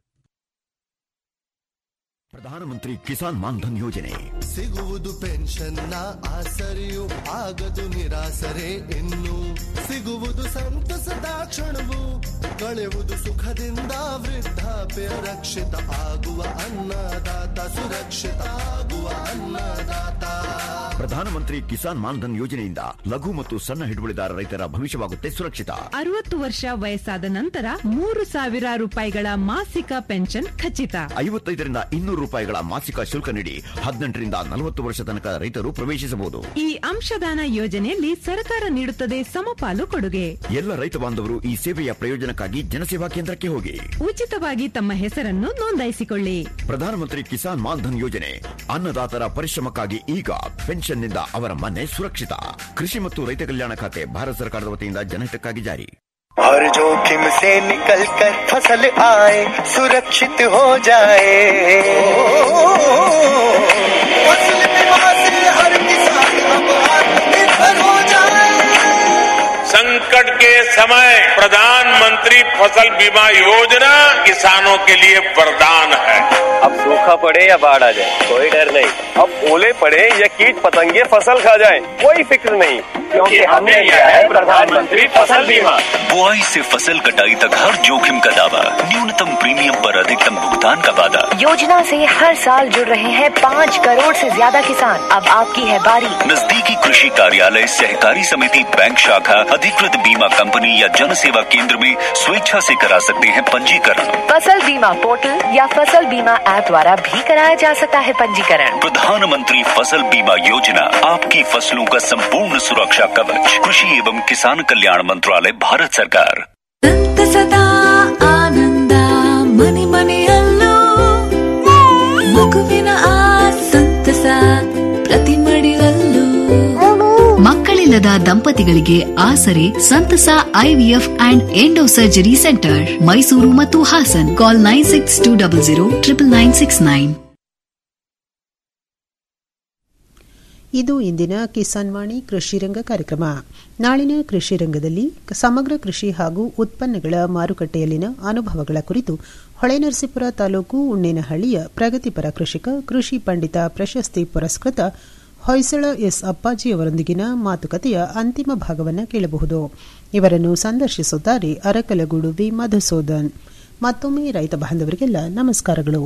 Speaker 6: ಪ್ರಧಾನಮಂತ್ರಿ ಕಿಸಾನ್ ಮಾನ್ಧನ್ ಯೋಜನೆ
Speaker 7: ಸಿಗುವುದು ಪೆನ್ಷನ್ನ ಆಸರೆಯು ಆಗದು ನಿರಾಸರೆ ಇನ್ನು ಸಿಗುವುದು ಸಂತಸದ ಕ್ಷಣವು ಕಳೆಯುವುದು ಸುಖದಿಂದ ವೃದ್ಧಾಪ್ಯ ರಕ್ಷಿತ ಆಗುವ ಅನ್ನದಾತ ಸುರಕ್ಷಿತ ಆಗುವ ಅನ್ನದಾತ
Speaker 6: ಪ್ರಧಾನಮಂತ್ರಿ ಕಿಸಾನ್ ಮಾನ್ಧನ್ ಯೋಜನೆಯಿಂದ ಲಘು ಮತ್ತು ಸಣ್ಣ ಹಿಡುವಳಿದಾರ ರೈತರ ಭವಿಷ್ಯವಾಗುತ್ತೆ ಸುರಕ್ಷಿತ
Speaker 8: ಅರವತ್ತು ವರ್ಷ ವಯಸ್ಸಾದ ನಂತರ ಮೂರು ಸಾವಿರ ರೂಪಾಯಿಗಳ ಮಾಸಿಕ ಪೆನ್ಷನ್ ಖಚಿತ
Speaker 6: ಐವತ್ತೈದರಿಂದ ಇನ್ನೂರು ರೂಪಾಯಿಗಳ ಮಾಸಿಕ ಶುಲ್ಕ ನೀಡಿ ಹದಿನೆಂಟರಿಂದ ನಲವತ್ತು ವರ್ಷ ತನಕ ರೈತರು ಪ್ರವೇಶಿಸಬಹುದು
Speaker 8: ಈ ಅಂಶದಾನ ಯೋಜನೆಯಲ್ಲಿ ಸರ್ಕಾರ ನೀಡುತ್ತದೆ ಸಮಪಾಲು ಕೊಡುಗೆ
Speaker 6: ಎಲ್ಲ ರೈತ ಬಾಂಧವರು ಈ ಸೇವೆಯ ಪ್ರಯೋಜನಕ್ಕಾಗಿ ಜನಸೇವಾ ಕೇಂದ್ರಕ್ಕೆ ಹೋಗಿ
Speaker 8: ಉಚಿತವಾಗಿ ತಮ್ಮ ಹೆಸರನ್ನು ನೋಂದಾಯಿಸಿಕೊಳ್ಳಿ
Speaker 6: ಪ್ರಧಾನಮಂತ್ರಿ ಕಿಸಾನ್ ಮಾನ್ಧನ್ ಯೋಜನೆ ಅನ್ನದಾತರ ಪರಿಶ್ರಮಕ್ಕಾಗಿ ಈಗ ಪೆನ್ಷನ್ನಿಂದ ಅವರ ಮನೆ ಸುರಕ್ಷಿತ ಕೃಷಿ ಮತ್ತು ರೈತ ಕಲ್ಯಾಣ ಖಾತೆ ಭಾರತ ಸರ್ಕಾರದ ವತಿಯಿಂದ ಜನಹಿತಕ್ಕಾಗಿ ಜಾರಿ
Speaker 7: हर जोखिम से निकल कर फसल आए सुरक्षित हो जाए फसल बीमा से हर किसान अब आत्मनिर्भर हो जाए
Speaker 9: संकट के समय प्रधानमंत्री फसल बीमा योजना किसानों के लिए वरदान है
Speaker 10: अब सूखा पड़े या बाढ़ आ जाए कोई डर नहीं अब ओले पड़े या कीट पतंगे फसल खा जाए कोई फिक्र नहीं क्योंकि हमने लिया है प्रधानमंत्री फसल बीमा
Speaker 11: बुआई से फसल कटाई तक हर जोखिम का दावा न्यूनतम प्रीमियम पर अधिकतम भुगतान का वादा
Speaker 12: योजना से हर साल जुड़ रहे हैं पाँच करोड़ से ज्यादा किसान अब आपकी है बारी
Speaker 11: नजदीकी कृषि कार्यालय सहकारी समिति बैंक शाखा अधिकृत बीमा कंपनी या जन सेवा केंद्र में स्वेच्छा से करा सकते हैं पंजीकरण
Speaker 12: फसल बीमा पोर्टल या फसल बीमा ऐप द्वारा भी कराया जा सकता है पंजीकरण
Speaker 11: प्रधानमंत्री फसल बीमा योजना आपकी फसलों का संपूर्ण सुरक्षा कवच कृषि एवं किसान कल्याण मंत्रालय भारत सरकार
Speaker 13: ಸಂತಸದ ಆನಂದ ಮನೆ ಮನೆಯಲ್ಲೂ ಮಗುವಿನ ಆ ಸಂತಸ ಪ್ರತಿ ಮಡಿಲಲ್ಲೂ
Speaker 14: ಮಕ್ಕಳಿಲ್ಲದ ದಂಪತಿಗಳಿಗೆ ಆಸರೆ ಸಂತಸ IVF and endo surgery centre Mysuru ಮತ್ತು Hassan call nine six two double zero triple nine six nine
Speaker 2: ಇದು ಇಂದಿನ ಕಿಸಾನ್ ವಾಣಿ ಕೃಷಿ ರಂಗ ಕಾರ್ಯಕ್ರಮ ನಾಳಿನ ಕೃಷಿ ರಂಗದಲ್ಲಿ ಸಮಗ್ರ ಕೃಷಿ ಹಾಗೂ ಉತ್ಪನ್ನಗಳ ಮಾರುಕಟ್ಟೆಯಲ್ಲಿನ ಅನುಭವಗಳ ಕುರಿತು ಹೊಳೆನರಸೀಪುರ ತಾಲೂಕು ಉಣ್ಣೇನಹಳ್ಳಿಯ ಪ್ರಗತಿಪರ ಕೃಷಿಕ ಕೃಷಿ ಪಂಡಿತ ಪ್ರಶಸ್ತಿ ಪುರಸ್ಕೃತ ಹೊಯ್ಸಳ ಎಸ್ ಅಪ್ಪಾಜಿಯವರೊಂದಿಗಿನ ಮಾತುಕತೆಯ ಅಂತಿಮ ಭಾಗವನ್ನು ಕೇಳಬಹುದು ಇವರನ್ನು ಸಂದರ್ಶಿಸುತ್ತಾರೆ ಅರಕಲಗೂಡು ವಿ ಮಧುಸೂದನ್ ಮತ್ತೊಮ್ಮೆ ರೈತ ಬಾಂಧವರಿಗೆಲ್ಲ ನಮಸ್ಕಾರಗಳು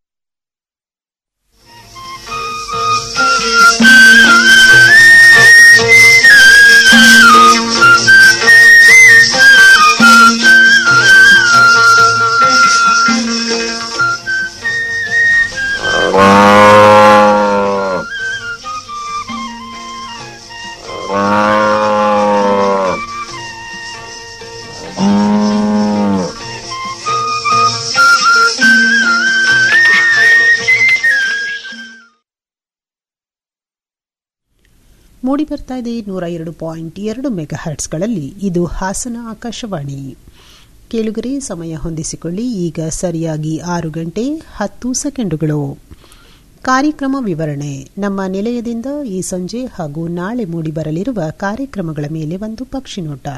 Speaker 2: ಮೂಡಿ ಬರ್ತಾ ಇದೆ ನೂರ ಎರಡು ಪಾಯಿಂಟ್ ಎರಡು ಮೆಗಾ ಹರ್ಟ್ಸ್ಗಳಲ್ಲಿ ಇದು ಹಾಸನ ಆಕಾಶವಾಣಿ ಕೇಳುಗರೆ ಸಮಯ ಹೊಂದಿಸಿಕೊಳ್ಳಿ ಈಗ ಸರಿಯಾಗಿ ಆರು ಗಂಟೆ ಹತ್ತು ಸೆಕೆಂಡುಗಳು ಕಾರ್ಯಕ್ರಮ ವಿವರಣೆ ನಮ್ಮ ನಿಲಯದಿಂದ ಈ ಸಂಜೆ ಹಾಗೂ ನಾಳೆ ಮೂಡಿಬರಲಿರುವ ಕಾರ್ಯಕ್ರಮಗಳ ಮೇಲೆ ಒಂದು ಪಕ್ಷಿನೋಟ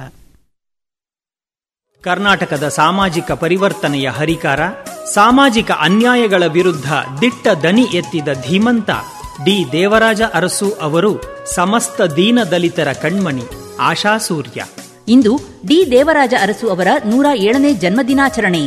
Speaker 15: ಕರ್ನಾಟಕದ ಸಾಮಾಜಿಕ ಪರಿವರ್ತನೆಯ ಹರಿಕಾರ ಸಾಮಾಜಿಕ ಅನ್ಯಾಯಗಳ ವಿರುದ್ಧ ದಿಟ್ಟ ದನಿ ಎತ್ತಿದ ಧೀಮಂತ ಡಿ ದೇವರಾಜ ಅರಸು ಅವರು ಸಮಸ್ತ ದೀನ ದಲಿತರ ಕಣ್ಮಣಿ ಆಶಾಸೂರ್ಯ
Speaker 16: ಇಂದು ಡಿ ದೇವರಾಜ ಅರಸು ಅವರ ನೂರ ಏಳನೇ ಜನ್ಮದಿನಾಚರಣೆ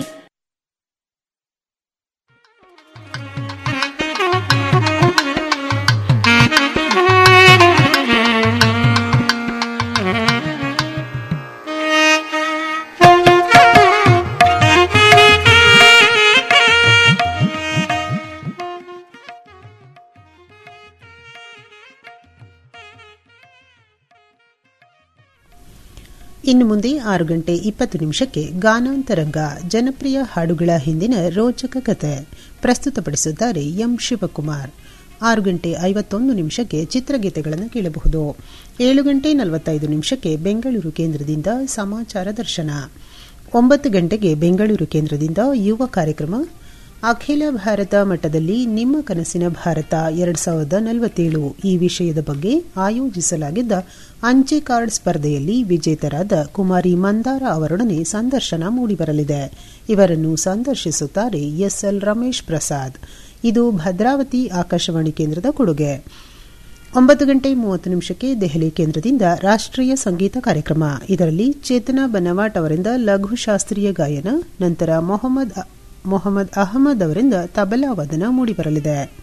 Speaker 2: ಇನ್ನು ಮುಂದೆ ಆರು ಗಂಟೆ ಇಪ್ಪತ್ತು ನಿಮಿಷಕ್ಕೆ ಗಾನಾಂತರಂಗ ಜನಪ್ರಿಯ ಹಾಡುಗಳ ಹಿಂದಿನ ರೋಚಕ ಕತೆ ಪ್ರಸ್ತುತಪಡಿಸಿದ್ದಾರೆ ಎಂ ಶಿವಕುಮಾರ್ ಆರು ಗಂಟೆ ಐವತ್ತೊಂದು ನಿಮಿಷಕ್ಕೆ ಚಿತ್ರಗೀತೆಗಳನ್ನು ಕೇಳಬಹುದು ಏಳು ಗಂಟೆ ನಲವತ್ತೈದು ನಿಮಿಷಕ್ಕೆ ಬೆಂಗಳೂರು ಕೇಂದ್ರದಿಂದ ಸಮಾಚಾರ ದರ್ಶನ ಒಂಬತ್ತು ಗಂಟೆಗೆ ಬೆಂಗಳೂರು ಕೇಂದ್ರದಿಂದ ಯುವ ಕಾರ್ಯಕ್ರಮ ಅಖಿಲ ಭಾರತ ಮಟ್ಟದಲ್ಲಿ ನಿಮ್ಮ ಕನಸಿನ ಭಾರತ ಎರಡ್ ಸಾವಿರದ ನಲವತ್ತೇಳು ಈ ವಿಷಯದ ಬಗ್ಗೆ ಆಯೋಜಿಸಲಾಗಿದ್ದ ಅಂಚೆ ಕಾರ್ಡ್ ಸ್ಪರ್ಧೆಯಲ್ಲಿ ವಿಜೇತರಾದ ಕುಮಾರಿ ಮಂದಾರ ಅವರೊಡನೆ ಸಂದರ್ಶನ ಮೂಡಿಬರಲಿದೆ ಇವರನ್ನು ಸಂದರ್ಶಿಸುತ್ತಾರೆ ಎಸ್ಎಲ್ ರಮೇಶ್ ಪ್ರಸಾದ್ ಇದು ಭದ್ರಾವತಿ ಆಕಾಶವಾಣಿ ಕೇಂದ್ರದ ಕೊಡುಗೆ ಒಂಬತ್ತು ಗಂಟೆ ಮೂವತ್ತು ನಿಮಿಷಕ್ಕೆ ದೆಹಲಿ ಕೇಂದ್ರದಿಂದ ರಾಷ್ಟ್ರೀಯ ಸಂಗೀತ ಕಾರ್ಯಕ್ರಮ ಇದರಲ್ಲಿ ಚೇತನಾ ಬನವಾಟ್ ಅವರಿಂದ ಲಘು ಶಾಸ್ತ್ರೀಯ ಗಾಯನ ನಂತರ ಮೊಹಮ್ಮದ್ ಮೊಹಮ್ಮದ್ ಅಹಮದ್ ಅವರಿಂದ ತಬಲಾ ವಾದನ ಮೂಡಿಬರಲಿದೆ